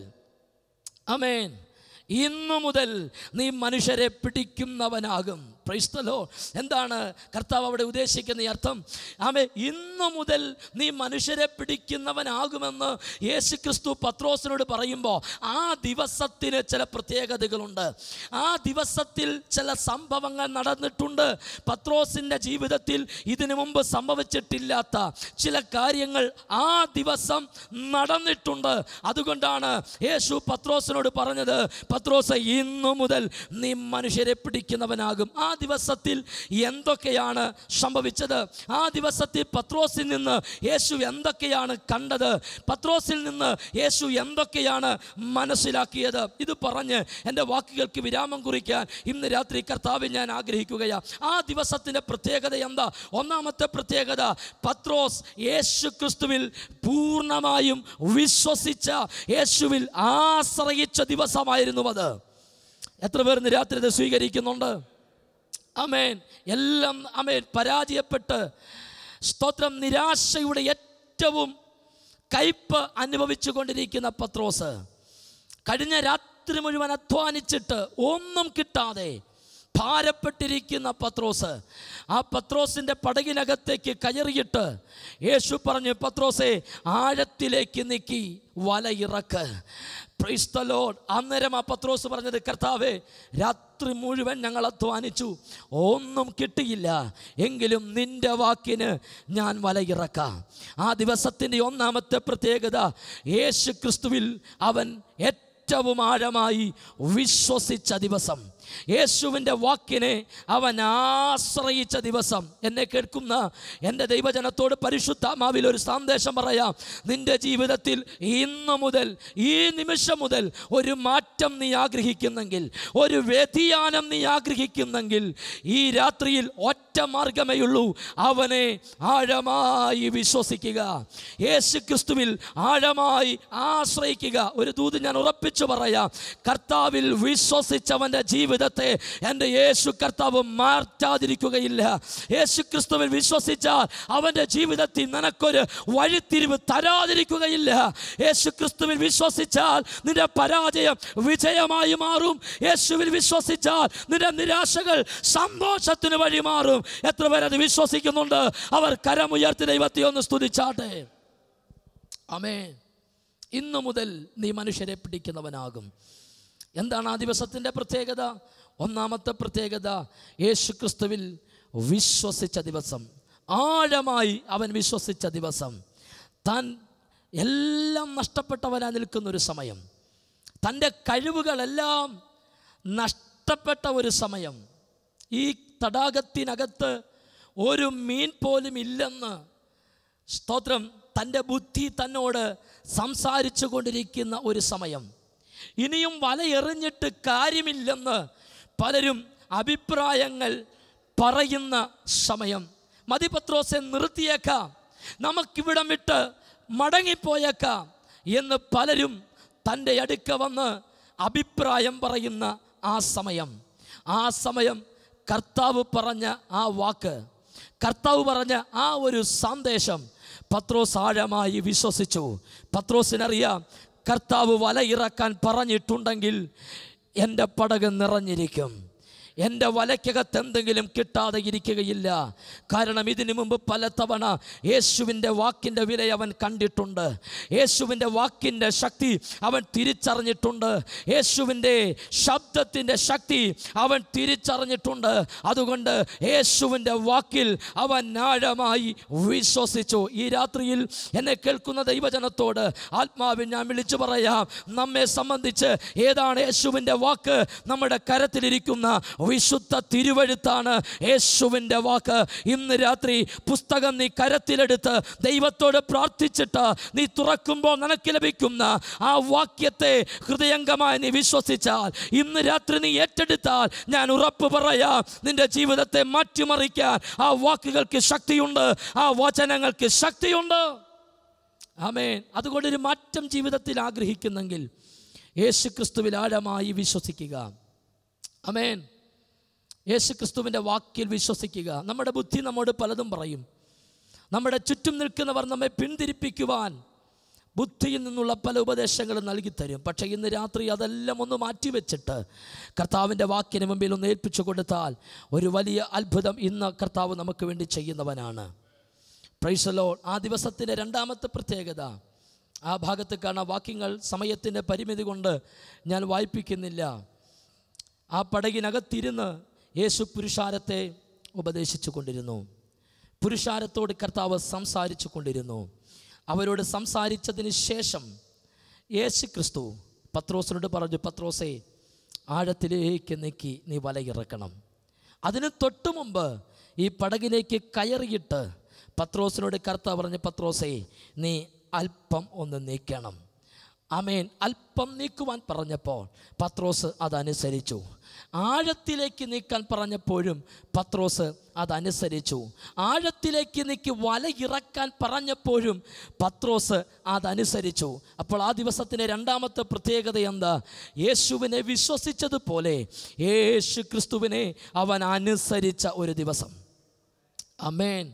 അമേൻ ഇന്നു മുതൽ നീ മനുഷ്യരെ പിടിക്കുന്നവനാകും പ്രൈസ്തലോ എന്താണ് കർത്താവ് അവിടെ ഉദ്ദേശിക്കുന്ന ഈ അർത്ഥം ആമേ ഇന്നു മുതൽ നീ മനുഷ്യരെ പിടിക്കുന്നവനാകുമെന്ന് യേശു ക്രിസ്തു പത്രോസിനോട് പറയുമ്പോൾ ആ ദിവസത്തിന് ചില പ്രത്യേകതകളുണ്ട് ആ ദിവസത്തിൽ ചില സംഭവങ്ങൾ നടന്നിട്ടുണ്ട് പത്രോസിൻ്റെ ജീവിതത്തിൽ ഇതിനു മുമ്പ് സംഭവിച്ചിട്ടില്ലാത്ത ചില കാര്യങ്ങൾ ആ ദിവസം നടന്നിട്ടുണ്ട് അതുകൊണ്ടാണ് യേശു പത്രോസിനോട് പറഞ്ഞത് പത്രോസ് ഇന്നു മുതൽ നീ മനുഷ്യരെ പിടിക്കുന്നവനാകും ആ ദിവസത്തിൽ എന്തൊക്കെയാണ് സംഭവിച്ചത് ആ ദിവസത്തിൽ പത്രോസിൽ നിന്ന് യേശു എന്തൊക്കെയാണ് കണ്ടത് പത്രോസിൽ നിന്ന് യേശു എന്തൊക്കെയാണ് മനസ്സിലാക്കിയത് ഇത് പറഞ്ഞ് എൻ്റെ വാക്കുകൾക്ക് വിരാമം കുറിക്കാൻ ഇന്ന് രാത്രി കർത്താവ് ഞാൻ ആഗ്രഹിക്കുകയാണ് ആ ദിവസത്തിൻ്റെ പ്രത്യേകത എന്താ ഒന്നാമത്തെ പ്രത്യേകത പത്രോസ് യേശു ക്രിസ്തുവിൽ പൂർണ്ണമായും വിശ്വസിച്ച യേശുവിൽ ആശ്രയിച്ച ദിവസമായിരുന്നു അത് എത്ര പേർ ഇന്ന് രാത്രി ഇത് സ്വീകരിക്കുന്നുണ്ട് അമേൻ എല്ലാം അമേൻ പരാജയപ്പെട്ട് സ്തോത്രം നിരാശയുടെ ഏറ്റവും കയ്പ് അനുഭവിച്ചു കൊണ്ടിരിക്കുന്ന പത്രോസ് കഴിഞ്ഞ രാത്രി മുഴുവൻ അധ്വാനിച്ചിട്ട് ഒന്നും കിട്ടാതെ ഭാരപ്പെട്ടിരിക്കുന്ന പത്രോസ് ആ പത്രോസിൻ്റെ പടകിനകത്തേക്ക് കയറിയിട്ട് യേശു പറഞ്ഞു പത്രോസെ ആഴത്തിലേക്ക് നീക്കി വലയിറക്ക് പ്രൈസ് ദ ലോർഡ് അന്നേരം ആ പത്രോസ് പറഞ്ഞത് കർത്താവേ രാത്രി മുഴുവൻ ഞങ്ങൾ അധ്വാനിച്ചു ഒന്നും കിട്ടിയില്ല എങ്കിലും നിന്റെ വാക്കിന് ഞാൻ വലയിറക്കാം ആ ദിവസത്തിൻ്റെ ഒന്നാമത്തെ പ്രത്യേകത യേശു ക്രിസ്തുവിൽ അവൻ ഏറ്റവും ആഴമായി വിശ്വസിച്ച ദിവസം യേശുവിൻ്റെ വാക്കിനെ അവൻ ആശ്രയിച്ച ദിവസം എന്നെ കേൾക്കുന്ന എൻ്റെ ദൈവജനത്തോട് പരിശുദ്ധാത്മാവിൽ ഒരു സന്ദേശം പറയാം നിൻ്റെ ജീവിതത്തിൽ ഇന്ന് മുതൽ ഈ നിമിഷം മുതൽ ഒരു മാറ്റം നീ ആഗ്രഹിക്കുന്നെങ്കിൽ ഒരു വ്യതിയാനം നീ ആഗ്രഹിക്കുന്നെങ്കിൽ ഈ രാത്രിയിൽ ഒറ്റ മാർഗമേ ഉള്ളൂ അവനെ ആഴമായി വിശ്വസിക്കുക യേശു ക്രിസ്തുവിൽ ആഴമായി ആശ്രയിക്കുക ഒരു ദൂത് ഞാൻ ഉറപ്പിച്ചു പറയാം കർത്താവിൽ വിശ്വസിച്ചവൻ്റെ ജീവിതത്തെ എൻ്റെ യേശു കർത്താവ് മാറ്റാതിരിക്കുകയില്ല യേശു ക്രിസ്തുവിൽ വിശ്വസിച്ചാൽ അവൻ്റെ ജീവിതത്തിൽ നിനക്കൊരു വഴിത്തിരിവ് തരാതിരിക്കുകയില്ല യേശു ക്രിസ്തുവിൽ വിശ്വസിച്ചാൽ നിന്റെ പരാജയം വിജയമായി മാറും യേശുവിൽ വിശ്വസിച്ചാൽ നിന്റെ നിരാശകൾ സന്തോഷത്തിന് വഴി മാറും എത്ര പേരത് വിശ്വസിക്കുന്നുണ്ട് അവർ കരമുയർത്തി ദൈവത്തെ ഒന്ന് സ്തുതിച്ചാട്ടെ അമേ ഇന്നു മുതൽ നീ മനുഷ്യരെ പിടിക്കുന്നവനാകും എന്താണ് ആ ദിവസത്തിൻ്റെ പ്രത്യേകത ഒന്നാമത്തെ പ്രത്യേകത യേശു ക്രിസ്തുവിൽ വിശ്വസിച്ച ദിവസം ആഴമായി അവൻ വിശ്വസിച്ച ദിവസം താൻ എല്ലാം നഷ്ടപ്പെട്ടവനായി നിൽക്കുന്ന ഒരു സമയം തൻ്റെ കഴിവുകളെല്ലാം നഷ്ടപ്പെട്ട ഒരു സമയം ഈ തടാകത്തിനകത്ത് ഒരു മീൻ പോലും ഇല്ലെന്ന് സ്തോത്രം തൻ്റെ ബുദ്ധി തന്നോട് സംസാരിച്ചു കൊണ്ടിരിക്കുന്ന ഒരു സമയം ഇനിയും വലയെറിഞ്ഞിട്ട് കാര്യമില്ലെന്ന് പലരും അഭിപ്രായങ്ങൾ പറയുന്ന സമയം മതിപത്രോസെ നിർത്തിയേക്കാം നമുക്കിവിടം വിട്ട് മടങ്ങിപ്പോയേക്കാം എന്ന് പലരും തൻ്റെ അടുക്ക വന്ന് അഭിപ്രായം പറയുന്ന ആ സമയം ആ സമയം കർത്താവ് പറഞ്ഞ ആ വാക്ക് കർത്താവ് പറഞ്ഞ ആ ഒരു സന്ദേശം പത്രോസ് ആഴമായി വിശ്വസിച്ചു പത്രോസിനറിയാം കർത്താവ് വലയിറക്കാൻ പറഞ്ഞിട്ടുണ്ടെങ്കിൽ എൻ്റെ പടക് നിറഞ്ഞിരിക്കും എൻ്റെ വലയ്ക്കകത്ത് എന്തെങ്കിലും കിട്ടാതെ ഇരിക്കുകയില്ല കാരണം ഇതിനു മുമ്പ് പലതവണ യേശുവിൻ്റെ വാക്കിൻ്റെ വില അവൻ കണ്ടിട്ടുണ്ട് യേശുവിൻ്റെ വാക്കിൻ്റെ ശക്തി അവൻ തിരിച്ചറിഞ്ഞിട്ടുണ്ട് യേശുവിൻ്റെ ശബ്ദത്തിൻ്റെ ശക്തി അവൻ തിരിച്ചറിഞ്ഞിട്ടുണ്ട് അതുകൊണ്ട് യേശുവിൻ്റെ വാക്കിൽ അവൻ ആഴമായി വിശ്വസിച്ചു ഈ രാത്രിയിൽ എന്നെ കേൾക്കുന്ന ദൈവജനത്തോട് ആത്മാവിൽ ഞാൻ വിളിച്ചു പറയാം നമ്മെ സംബന്ധിച്ച് ഏതാണ് യേശുവിൻ്റെ വാക്ക് നമ്മുടെ കരത്തിലിരിക്കുന്ന വിശുദ്ധ തിരുവഴുത്താണ് യേശുവിൻ്റെ വാക്ക് ഇന്ന് രാത്രി പുസ്തകം നീ കരത്തിലെടുത്ത് ദൈവത്തോട് പ്രാർത്ഥിച്ചിട്ട് നീ തുറക്കുമ്പോൾ നിനക്ക് ലഭിക്കുന്ന ആ വാക്യത്തെ ഹൃദയംഗമായി നീ വിശ്വസിച്ചാൽ ഇന്ന് രാത്രി നീ ഏറ്റെടുത്താൽ ഞാൻ ഉറപ്പ് പറയാം നിന്റെ ജീവിതത്തെ മാറ്റിമറിക്കാൻ ആ വാക്കുകൾക്ക് ശക്തിയുണ്ട് ആ വചനങ്ങൾക്ക് ശക്തിയുണ്ട് ആമേൻ അതുകൊണ്ടൊരു മാറ്റം ജീവിതത്തിൽ ആഗ്രഹിക്കുന്നെങ്കിൽ യേശു ക്രിസ്തുവിൽ ആഴമായി വിശ്വസിക്കുക അമേൻ യേശു ക്രിസ്തുവിൻ്റെ വാക്കിൽ വിശ്വസിക്കുക നമ്മുടെ ബുദ്ധി നമ്മോട് പലതും പറയും നമ്മുടെ ചുറ്റും നിൽക്കുന്നവർ നമ്മെ പിന്തിരിപ്പിക്കുവാൻ ബുദ്ധിയിൽ നിന്നുള്ള പല ഉപദേശങ്ങളും നൽകിത്തരും പക്ഷേ ഇന്ന് രാത്രി അതെല്ലാം ഒന്ന് മാറ്റിവെച്ചിട്ട് കർത്താവിൻ്റെ വാക്കിന് മുമ്പിൽ ഒന്ന് ഏൽപ്പിച്ചു കൊടുത്താൽ ഒരു വലിയ അത്ഭുതം ഇന്ന് കർത്താവ് നമുക്ക് വേണ്ടി ചെയ്യുന്നവനാണ് പ്രൈസലോ ആ ദിവസത്തിൻ്റെ രണ്ടാമത്തെ പ്രത്യേകത ആ ഭാഗത്ത് കാണാൻ വാക്യങ്ങൾ സമയത്തിൻ്റെ പരിമിതി കൊണ്ട് ഞാൻ വായിപ്പിക്കുന്നില്ല ആ പടകിനകത്തിരുന്ന് യേശു പുരുഷാരത്തെ ഉപദേശിച്ചു കൊണ്ടിരുന്നു പുരുഷാരത്തോട് കർത്താവ് സംസാരിച്ചു കൊണ്ടിരുന്നു അവരോട് സംസാരിച്ചതിന് ശേഷം യേശു ക്രിസ്തു പത്രോസിനോട് പറഞ്ഞു പത്രോസേ ആഴത്തിലേക്ക് നീക്കി നീ വലയിറക്കണം അതിന് തൊട്ടു മുമ്പ് ഈ പടകിലേക്ക് കയറിയിട്ട് പത്രോസിനോട് കർത്താവ് പറഞ്ഞു പത്രോസേ നീ അല്പം ഒന്ന് നീക്കണം അമേൻ അല്പം നീക്കുവാൻ പറഞ്ഞപ്പോൾ പത്രോസ് അതനുസരിച്ചു ആഴത്തിലേക്ക് നീക്കാൻ പറഞ്ഞപ്പോഴും പത്രോസ് അതനുസരിച്ചു ആഴത്തിലേക്ക് നീക്കി വലയിറക്കാൻ പറഞ്ഞപ്പോഴും പത്രോസ് അതനുസരിച്ചു അപ്പോൾ ആ ദിവസത്തിൻ്റെ രണ്ടാമത്തെ പ്രത്യേകത എന്താ യേശുവിനെ വിശ്വസിച്ചതുപോലെ യേശു ക്രിസ്തുവിനെ അവൻ അനുസരിച്ച ഒരു ദിവസം അമേൻ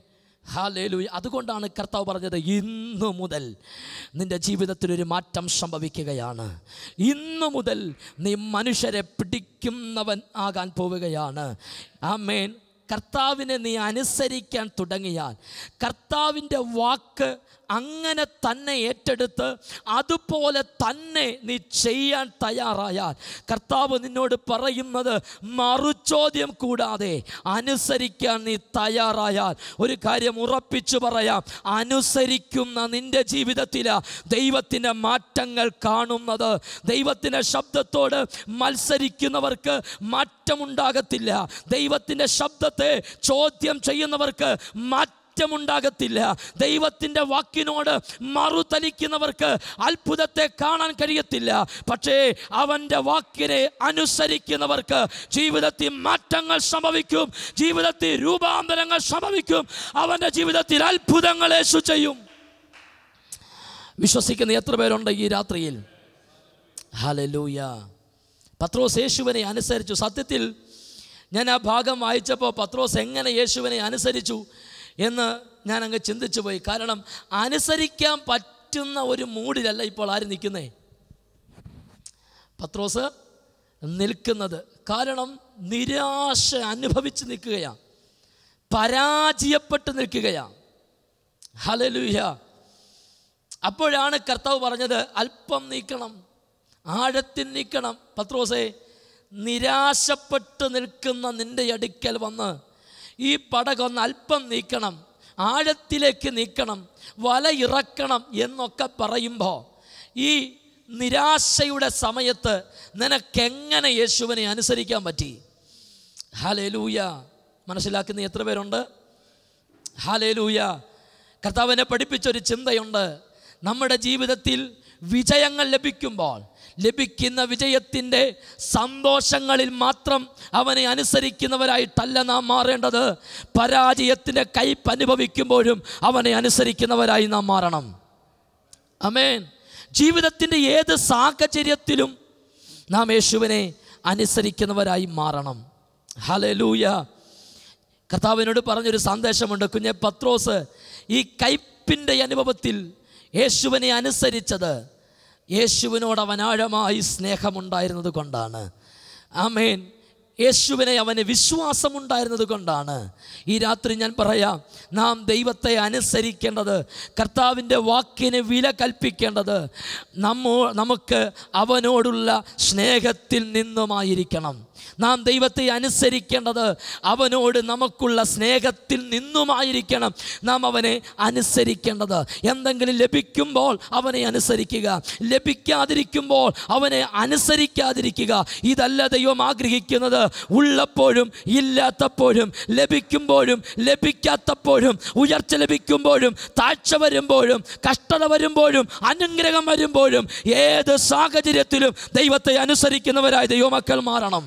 ഹാലേലൂയ അതുകൊണ്ടാണ് കർത്താവ് പറഞ്ഞത് ഇന്നു മുതൽ നിൻ്റെ ജീവിതത്തിൽ ഒരു മാറ്റം സംഭവിക്കുകയാണ് ഇന്നു മുതൽ നീ മനുഷ്യരെ പിടിക്കുന്നവൻ ആകാൻ പോവുകയാണ് ആമേൻ കർത്താവിനെ നീ അനുസരിക്കാൻ തുടങ്ങിയാൽ കർത്താവിൻ്റെ വാക്ക് അങ്ങനെ തന്നെ ഏറ്റെടുത്ത് അതുപോലെ തന്നെ നീ ചെയ്യാൻ തയ്യാറായാൽ കർത്താവ് നിന്നോട് പറയുന്നത് മറുചോദ്യം കൂടാതെ അനുസരിക്കാൻ നീ തയ്യാറായാൽ ഒരു കാര്യം ഉറപ്പിച്ചു പറയാം അനുസരിക്കുന്ന നിന്റെ ജീവിതത്തിൽ ദൈവത്തിൻ്റെ മാറ്റങ്ങൾ കാണുന്നത് ദൈവത്തിൻ്റെ ശബ്ദത്തോട് മത്സരിക്കുന്നവർക്ക് മാറ്റമുണ്ടാകത്തില്ല ദൈവത്തിൻ്റെ ശബ്ദത്തെ ചോദ്യം ചെയ്യുന്നവർക്ക് മാറ്റം മാറ്റമുണ്ടാകത്തില്ല ദൈവത്തിൻ്റെ വാക്കിനോട് മറുതലിക്കുന്നവർക്ക് അത്ഭുതത്തെ കാണാൻ കഴിയത്തില്ല പക്ഷേ അവൻ്റെ വാക്കിനെ അനുസരിക്കുന്നവർക്ക് ജീവിതത്തിൽ മാറ്റങ്ങൾ സംഭവിക്കും ജീവിതത്തിൽ രൂപാന്തരങ്ങൾ സംഭവിക്കും അവൻ്റെ ജീവിതത്തിൽ അത്ഭുതങ്ങൾ യേശു ചെയ്യും വിശ്വസിക്കുന്ന എത്ര പേരുണ്ട് ഈ രാത്രിയിൽ ഹലലൂയ പത്രോസ് യേശുവിനെ അനുസരിച്ചു സത്യത്തിൽ ഞാൻ ആ ഭാഗം വായിച്ചപ്പോൾ പത്രോസ് എങ്ങനെ യേശുവിനെ അനുസരിച്ചു എന്ന് ഞാൻ അങ്ങ് ചിന്തിച്ചു പോയി കാരണം അനുസരിക്കാൻ പറ്റുന്ന ഒരു മൂഡിലല്ല ഇപ്പോൾ ആര് നിൽക്കുന്നേ പത്രോസ് നിൽക്കുന്നത് കാരണം നിരാശ അനുഭവിച്ച് നിൽക്കുകയാണ് പരാജയപ്പെട്ട് നിൽക്കുകയാണ് ഹലലുയ അപ്പോഴാണ് കർത്താവ് പറഞ്ഞത് അല്പം നീക്കണം ആഴത്തിൽ നീക്കണം പത്രോസേ നിരാശപ്പെട്ട് നിൽക്കുന്ന നിൻ്റെ അടുക്കൽ വന്ന് ഈ പടകൊന്ന് അല്പം നീക്കണം ആഴത്തിലേക്ക് നീക്കണം വല ഇറക്കണം എന്നൊക്കെ പറയുമ്പോൾ ഈ നിരാശയുടെ സമയത്ത് നിനക്കെങ്ങനെ യേശുവിനെ അനുസരിക്കാൻ പറ്റി ഹാലേലൂയ മനസ്സിലാക്കുന്ന എത്ര പേരുണ്ട് ഹാലേലൂയ കർത്താവിനെ പഠിപ്പിച്ചൊരു ചിന്തയുണ്ട് നമ്മുടെ ജീവിതത്തിൽ വിജയങ്ങൾ ലഭിക്കുമ്പോൾ ലഭിക്കുന്ന വിജയത്തിൻ്റെ സന്തോഷങ്ങളിൽ മാത്രം അവനെ അനുസരിക്കുന്നവരായിട്ടല്ല നാം മാറേണ്ടത് പരാജയത്തിൻ്റെ കയ്പ് അനുഭവിക്കുമ്പോഴും അവനെ അനുസരിക്കുന്നവരായി നാം മാറണം അമേൻ ജീവിതത്തിൻ്റെ ഏത് സാഹചര്യത്തിലും നാം യേശുവിനെ അനുസരിക്കുന്നവരായി മാറണം ഹലലൂയ കർത്താവിനോട് പറഞ്ഞൊരു സന്ദേശമുണ്ട് കുഞ്ഞെ പത്രോസ് ഈ കയ്പിൻ്റെ അനുഭവത്തിൽ യേശുവിനെ അനുസരിച്ചത് യേശുവിനോട് അവൻ ആഴമായി സ്നേഹമുണ്ടായിരുന്നത് കൊണ്ടാണ് ആമേൻ യേശുവിനെ അവന് വിശ്വാസമുണ്ടായിരുന്നത് കൊണ്ടാണ് ഈ രാത്രി ഞാൻ പറയാം നാം ദൈവത്തെ അനുസരിക്കേണ്ടത് കർത്താവിൻ്റെ വാക്കിന് വില കൽപ്പിക്കേണ്ടത് നമ്മോ നമുക്ക് അവനോടുള്ള സ്നേഹത്തിൽ നിന്നുമായിരിക്കണം നാം ദൈവത്തെ അനുസരിക്കേണ്ടത് അവനോട് നമുക്കുള്ള സ്നേഹത്തിൽ നിന്നുമായിരിക്കണം നാം അവനെ അനുസരിക്കേണ്ടത് എന്തെങ്കിലും ലഭിക്കുമ്പോൾ അവനെ അനുസരിക്കുക ലഭിക്കാതിരിക്കുമ്പോൾ അവനെ അനുസരിക്കാതിരിക്കുക ഇതല്ല ദൈവം ആഗ്രഹിക്കുന്നത് ഉള്ളപ്പോഴും ഇല്ലാത്തപ്പോഴും ലഭിക്കുമ്പോഴും ലഭിക്കാത്തപ്പോഴും ഉയർച്ച ലഭിക്കുമ്പോഴും താഴ്ച വരുമ്പോഴും കഷ്ടത വരുമ്പോഴും അനുഗ്രഹം വരുമ്പോഴും ഏത് സാഹചര്യത്തിലും ദൈവത്തെ അനുസരിക്കുന്നവരായ ദൈവമക്കൾ മാറണം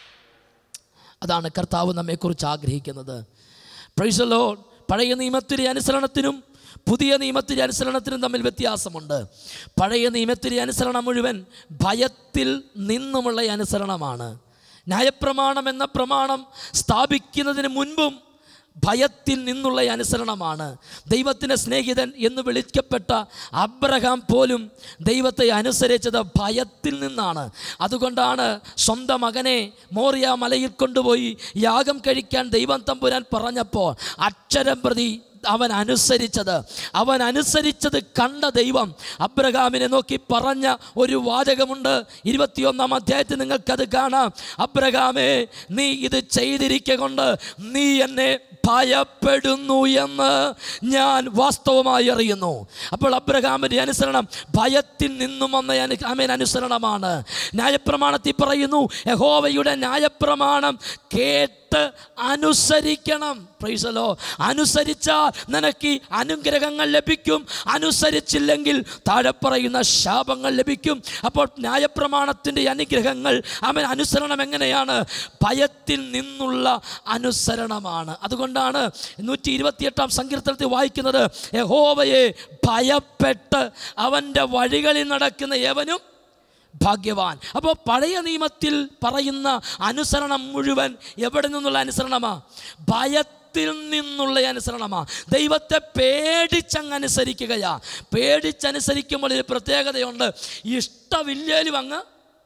അതാണ് കർത്താവ് നമ്മെക്കുറിച്ച് ആഗ്രഹിക്കുന്നത് പ്രൈസലോ പഴയ നിയമത്തിലെ അനുസരണത്തിനും പുതിയ നിയമത്തിലെ അനുസരണത്തിനും തമ്മിൽ വ്യത്യാസമുണ്ട് പഴയ നിയമത്തിലെ അനുസരണം മുഴുവൻ ഭയത്തിൽ നിന്നുമുള്ള അനുസരണമാണ് ന്യായപ്രമാണം എന്ന പ്രമാണം സ്ഥാപിക്കുന്നതിന് മുൻപും ഭയത്തിൽ നിന്നുള്ള അനുസരണമാണ് ദൈവത്തിൻ്റെ സ്നേഹിതൻ എന്ന് വിളിക്കപ്പെട്ട അബ്രഹാം പോലും ദൈവത്തെ അനുസരിച്ചത് ഭയത്തിൽ നിന്നാണ് അതുകൊണ്ടാണ് സ്വന്തം മകനെ മോറിയ മലയിൽ കൊണ്ടുപോയി യാഗം കഴിക്കാൻ ദൈവം തമ്പുരാൻ പറഞ്ഞപ്പോൾ അക്ഷരം പ്രതി അവൻ അനുസരിച്ചത് അവൻ അനുസരിച്ചത് കണ്ട ദൈവം അബ്രഹാമിനെ നോക്കി പറഞ്ഞ ഒരു വാചകമുണ്ട് ഇരുപത്തിയൊന്നാം അധ്യായത്തിൽ നിങ്ങൾക്കത് കാണാം അബ്രഹാമേ നീ ഇത് ചെയ്തിരിക്കൊണ്ട് നീ എന്നെ ഭയപ്പെടുന്നു എന്ന് ഞാൻ വാസ്തവമായി അറിയുന്നു അപ്പോൾ അബ്രഹാമിൻ്റെ അനുസരണം ഭയത്തിൽ നിന്നും വന്ന അനു ആമേൻ അനുസരണമാണ് ന്യായപ്രമാണത്തിൽ പറയുന്നു യഹോവയുടെ ന്യായപ്രമാണം കേട്ട് അനുസരിക്കണം പ്രൈസലോ അനുസരിച്ചാൽ നിനക്ക് ഈ അനുഗ്രഹങ്ങൾ ലഭിക്കും അനുസരിച്ചില്ലെങ്കിൽ താഴെ പറയുന്ന ശാപങ്ങൾ ലഭിക്കും അപ്പോൾ ന്യായപ്രമാണത്തിൻ്റെ അനുഗ്രഹങ്ങൾ അവൻ അനുസരണം എങ്ങനെയാണ് ഭയത്തിൽ നിന്നുള്ള അനുസരണമാണ് അതുകൊണ്ടാണ് നൂറ്റി ഇരുപത്തിയെട്ടാം സങ്കീർത്തനത്തിൽ വായിക്കുന്നത് യഹോവയെ ഭയപ്പെട്ട് അവൻ്റെ വഴികളിൽ നടക്കുന്ന ഏവനും ഭാഗ്യവാൻ അപ്പോൾ പഴയ നിയമത്തിൽ പറയുന്ന അനുസരണം മുഴുവൻ എവിടെ നിന്നുള്ള അനുസരണമാ ഭയത്തിൽ ഭയത്തിൽ നിന്നുള്ള അനുസരണമാ ദൈവത്തെ പേടിച്ചങ്ങ് അനുസരിക്കുകയാ പേടിച്ചനുസരിക്കുമ്പോൾ ഒരു പ്രത്യേകതയുണ്ട് ഇഷ്ടമില്ലേലും അങ്ങ്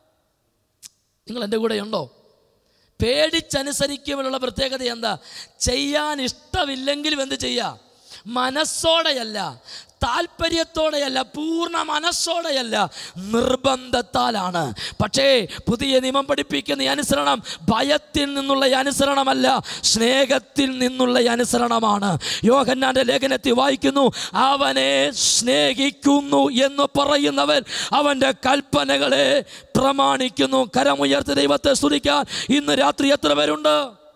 നിങ്ങൾ എൻ്റെ കൂടെ ഉണ്ടോ പേടിച്ചനുസരിക്കുമ്പോഴുള്ള പ്രത്യേകത എന്താ ചെയ്യാൻ ഇഷ്ടമില്ലെങ്കിലും എന്ത് ചെയ്യുക മനസ്സോടെയല്ല താല്പര്യത്തോടെയല്ല പൂർണ്ണ മനസ്സോടെയല്ല നിർബന്ധത്താലാണ് പക്ഷേ പുതിയ നിയമം പഠിപ്പിക്കുന്ന ഈ അനുസരണം ഭയത്തിൽ നിന്നുള്ള ഈ അനുസരണമല്ല സ്നേഹത്തിൽ നിന്നുള്ള ഈ അനുസരണമാണ് യോഹന്നാന്റെ ലേഖനത്തിൽ വായിക്കുന്നു അവനെ സ്നേഹിക്കുന്നു എന്ന് പറയുന്നവൻ അവൻ്റെ കൽപ്പനകളെ പ്രമാണിക്കുന്നു കരമുയർത്തി ദൈവത്തെ സ്തുതിക്കാൻ ഇന്ന് രാത്രി എത്ര പേരുണ്ട്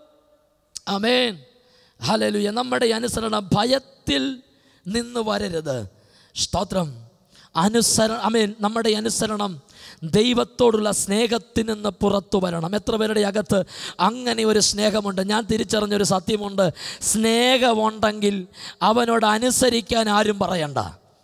അമേൻ ഹലലുയ നമ്മുടെ ഈ അനുസരണം ഭയത്തിൽ നിന്ന് വരരുത് സ്തോത്രം അനുസര അമേൻ നമ്മുടെ ഈ അനുസരണം ദൈവത്തോടുള്ള സ്നേഹത്തിൽ നിന്ന് പുറത്തു വരണം എത്ര പേരുടെ അകത്ത് അങ്ങനെ ഒരു സ്നേഹമുണ്ട് ഞാൻ തിരിച്ചറിഞ്ഞൊരു സത്യമുണ്ട് സ്നേഹമുണ്ടെങ്കിൽ അവനോട് അനുസരിക്കാൻ ആരും പറയണ്ട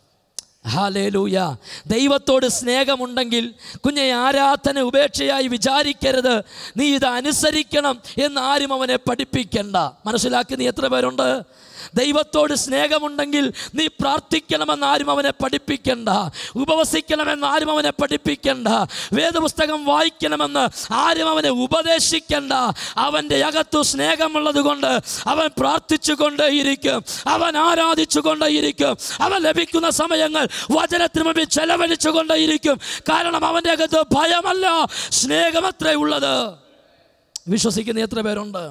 ഹാലേലൂയ ദൈവത്തോട് സ്നേഹമുണ്ടെങ്കിൽ കുഞ്ഞെ ആരാധന ഉപേക്ഷയായി വിചാരിക്കരുത് നീ ഇത് അനുസരിക്കണം എന്ന് ആരും അവനെ പഠിപ്പിക്കണ്ട മനസ്സിലാക്കി നീ എത്ര പേരുണ്ട് ദൈവത്തോട് സ്നേഹമുണ്ടെങ്കിൽ നീ പ്രാർത്ഥിക്കണമെന്ന് ആരും അവനെ പഠിപ്പിക്കണ്ട ഉപവസിക്കണമെന്ന് ആരും അവനെ പഠിപ്പിക്കണ്ട വേദപുസ്തകം വായിക്കണമെന്ന് ആരും അവനെ ഉപദേശിക്കണ്ട അവൻ്റെ അകത്തു സ്നേഹമുള്ളത് കൊണ്ട് അവൻ പ്രാർത്ഥിച്ചു കൊണ്ടേയിരിക്കും അവൻ ആരാധിച്ചു കൊണ്ടേയിരിക്കും അവൻ ലഭിക്കുന്ന സമയങ്ങൾ വചനത്തിന് മുമ്പിൽ ചെലവഴിച്ചു കൊണ്ടേയിരിക്കും കാരണം അവൻ്റെ അകത്ത് ഭയമല്ല സ്നേഹമത്രേ ഉള്ളത് വിശ്വസിക്കുന്ന എത്ര പേരുണ്ട്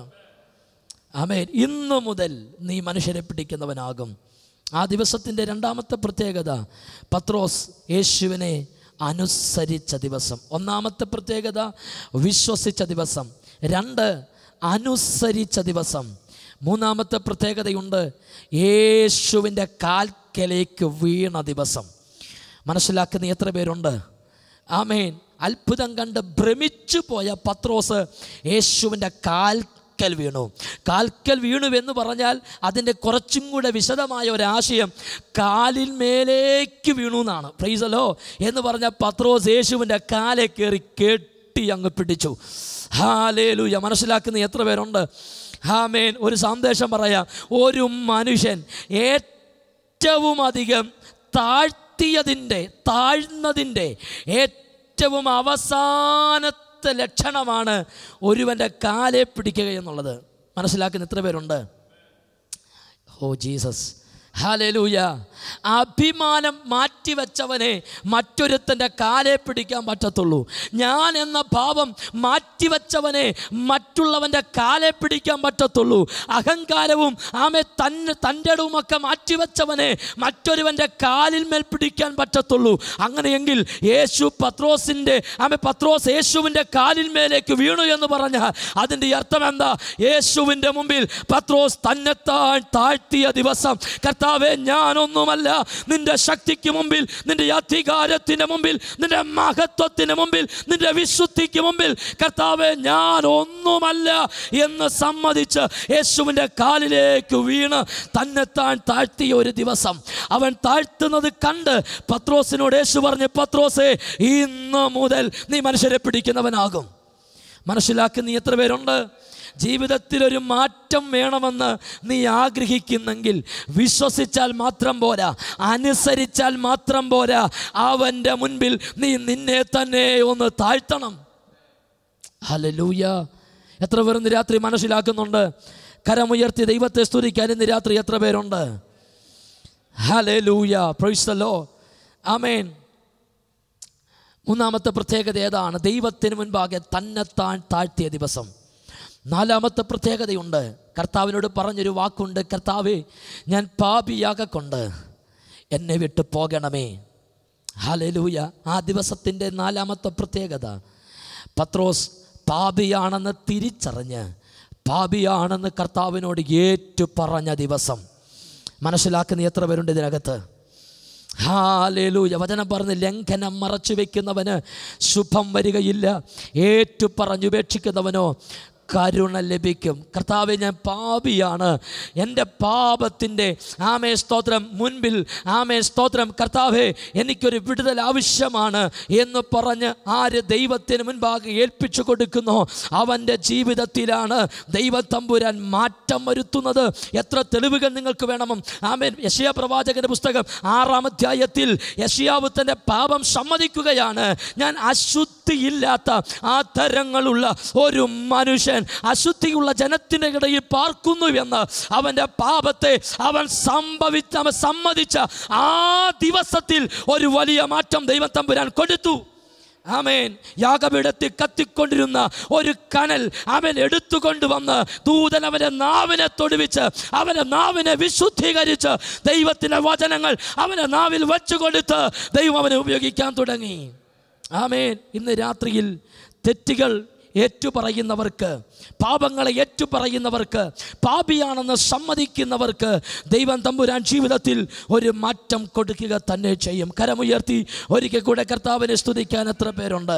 ആമേൻ ഇന്നു മുതൽ നീ മനുഷ്യരെ പിടിക്കുന്നവനാകും ആ ദിവസത്തിൻ്റെ രണ്ടാമത്തെ പ്രത്യേകത പത്രോസ് യേശുവിനെ അനുസരിച്ച ദിവസം ഒന്നാമത്തെ പ്രത്യേകത വിശ്വസിച്ച ദിവസം രണ്ട് അനുസരിച്ച ദിവസം മൂന്നാമത്തെ പ്രത്യേകതയുണ്ട് യേശുവിൻ്റെ കാൽക്കലേക്ക് വീണ ദിവസം മനസ്സിലാക്കുന്ന എത്ര പേരുണ്ട് ആമേൻ അത്ഭുതം കണ്ട് ഭ്രമിച്ചു പോയ പത്രോസ് യേശുവിൻ്റെ കാൽക്കൽ വീണു കാൽക്കൽ വീണു എന്ന് പറഞ്ഞാൽ അതിൻ്റെ കുറച്ചും കൂടെ വിശദമായ ഒരാശയം കാലിൽ മേലേക്ക് വീണു എന്നാണ് പ്രൈസലോ എന്ന് പറഞ്ഞാൽ പത്രോസ് യേശുവിൻ്റെ കാലെ കയറി കെട്ടി അങ്ങ് പിടിച്ചു ഹാലേലൂയ മനസ്സിലാക്കുന്ന എത്ര പേരുണ്ട് ഹാമേൻ ഒരു സന്ദേശം പറയാം ഒരു മനുഷ്യൻ ഏറ്റവും അധികം താഴ്ത്തിയതിൻ്റെ താഴ്ന്നതിൻ്റെ ഏറ്റവും അവസാനത്തെ ലക്ഷണമാണ് ഒരുവൻ്റെ കാലെ പിടിക്കുക എന്നുള്ളത് മനസ്സിലാക്കുന്ന എത്ര പേരുണ്ട് ഓ ജീസസ് ഹാലലൂയ അഭിമാനം മാറ്റിവെച്ചവനെ മറ്റൊരുത്തൻ്റെ കാലെ പിടിക്കാൻ പറ്റത്തുള്ളൂ ഞാൻ എന്ന ഭാവം മാറ്റിവെച്ചവനെ മറ്റുള്ളവൻ്റെ കാലെ പിടിക്കാൻ പറ്റത്തുള്ളൂ അഹങ്കാരവും ആമെ തന്നെ തൻ്റെ ഇടവുമൊക്കെ മാറ്റിവെച്ചവനെ മറ്റൊരുവൻ്റെ കാലിൽ മേൽ പിടിക്കാൻ പറ്റത്തുള്ളൂ അങ്ങനെയെങ്കിൽ യേശു പത്രോസിൻ്റെ ആമെ പത്രോസ് യേശുവിൻ്റെ കാലിൽ മേലേക്ക് വീണു എന്ന് പറഞ്ഞാൽ അതിൻ്റെ അർത്ഥം എന്താ യേശുവിൻ്റെ മുമ്പിൽ പത്രോസ് തന്നെത്താൻ താഴ്ത്തിയ ദിവസം കർത്താവെ ഞാനൊന്നുമല്ല നിന്റെ ശക്തിക്ക് മുമ്പിൽ നിന്റെ അധികാരത്തിന് മുമ്പിൽ നിന്റെ മഹത്വത്തിന് മുമ്പിൽ നിന്റെ വിശുദ്ധിക്ക് മുമ്പിൽ കർത്താവെ ഞാൻ ഒന്നുമല്ല എന്ന് സമ്മതിച്ച് യേശുവിൻ്റെ കാലിലേക്ക് വീണ് തന്നെത്താൻ താഴ്ത്തിയ ഒരു ദിവസം അവൻ താഴ്ത്തുന്നത് കണ്ട് പത്രോസിനോട് യേശു പറഞ്ഞ് പത്രോസേ ഇന്ന് മുതൽ നീ മനുഷ്യരെ പിടിക്കുന്നവനാകും മനസ്സിലാക്കി നീ എത്ര പേരുണ്ട് ജീവിതത്തിൽ ഒരു മാറ്റം വേണമെന്ന് നീ ആഗ്രഹിക്കുന്നെങ്കിൽ വിശ്വസിച്ചാൽ മാത്രം പോരാ അനുസരിച്ചാൽ മാത്രം പോരാ അവൻ്റെ മുൻപിൽ നീ നിന്നെ തന്നെ ഒന്ന് താഴ്ത്തണം ഹലലൂയ എത്ര പേർ ഇന്ന് രാത്രി മനസ്സിലാക്കുന്നുണ്ട് കരമുയർത്തി ദൈവത്തെ സ്തുതിക്കാൻ ഇന്ന് രാത്രി എത്ര പേരുണ്ട് ഹലലൂയ പ്രൊയ്സലോ ആമേൻ മൂന്നാമത്തെ പ്രത്യേകത ഏതാണ് ദൈവത്തിന് മുൻപാകെ തന്നെത്താൻ താഴ്ത്തിയ ദിവസം നാലാമത്തെ പ്രത്യേകതയുണ്ട് കർത്താവിനോട് പറഞ്ഞൊരു വാക്കുണ്ട് കർത്താവേ ഞാൻ പാപിയാകൊണ്ട് എന്നെ വിട്ട് പോകണമേ ഹലലൂയ ആ ദിവസത്തിൻ്റെ നാലാമത്തെ പ്രത്യേകത പത്രോസ് പാപിയാണെന്ന് തിരിച്ചറിഞ്ഞ് പാപിയാണെന്ന് കർത്താവിനോട് ഏറ്റു പറഞ്ഞ ദിവസം മനസ്സിലാക്കുന്ന എത്ര പേരുണ്ട് ഇതിനകത്ത് ഹാലേലൂയ വചനം പറഞ്ഞ് ലംഘനം മറച്ചു വെക്കുന്നവന് ശുഭം വരികയില്ല ഏറ്റു പറഞ്ഞുപേക്ഷിക്കുന്നവനോ കരുണ ലഭിക്കും കർത്താവെ ഞാൻ പാപിയാണ് എൻ്റെ പാപത്തിൻ്റെ ആമേ സ്തോത്രം മുൻപിൽ ആമേ സ്തോത്രം കർത്താവെ എനിക്കൊരു വിടുതൽ ആവശ്യമാണ് എന്ന് പറഞ്ഞ് ആര് ദൈവത്തിന് മുൻപാകെ ഏൽപ്പിച്ചു കൊടുക്കുന്നോ അവൻ്റെ ജീവിതത്തിലാണ് ദൈവത്തമ്പുരാൻ മാറ്റം വരുത്തുന്നത് എത്ര തെളിവുകൾ നിങ്ങൾക്ക് വേണം ആമേൻ യശയ പ്രവാചകന്റെ പുസ്തകം ആറാം അധ്യായത്തിൽ യശയാവ് തൻ്റെ പാപം സമ്മതിക്കുകയാണ് ഞാൻ അശുദ്ധിയില്ലാത്ത ആ തരങ്ങളുള്ള ഒരു മനുഷ്യൻ അശുദ്ധിയുള്ള ജനത്തിൻ്റെ ഇടയിൽ പാർക്കുന്നുവെന്ന് അവൻ്റെ പാപത്തെ അവൻ സംഭവിച്ച അവൻ സമ്മതിച്ച ആ ദിവസത്തിൽ ഒരു വലിയ മാറ്റം ദൈവം തമ്പുരാൻ കൊടുത്തു ആമേൻ യാഗപീഠത്തിൽ കത്തിക്കൊണ്ടിരുന്ന ഒരു കനൽ അവൻ എടുത്തുകൊണ്ടുവന്ന് ദൂതൻ അവൻ്റെ നാവിനെ തൊടുവിച്ച് അവൻ്റെ നാവിനെ വിശുദ്ധീകരിച്ച് ദൈവത്തിൻ്റെ വചനങ്ങൾ അവൻ്റെ നാവിൽ വച്ചു കൊടുത്ത് ദൈവം അവനെ ഉപയോഗിക്കാൻ തുടങ്ങി ആമേൻ ഇന്ന് രാത്രിയിൽ തെറ്റുകൾ ഏറ്റുപറയുന്നവർക്ക് പാപങ്ങളെ ഏറ്റുപറയുന്നവർക്ക് പാപിയാണെന്ന് സമ്മതിക്കുന്നവർക്ക് ദൈവം തമ്പുരാൻ ജീവിതത്തിൽ ഒരു മാറ്റം കൊടുക്കുക തന്നെ ചെയ്യും കരമുയർത്തി ഒരിക്കൽ കൂടെ കർത്താവിനെ സ്തുതിക്കാൻ എത്ര പേരുണ്ട്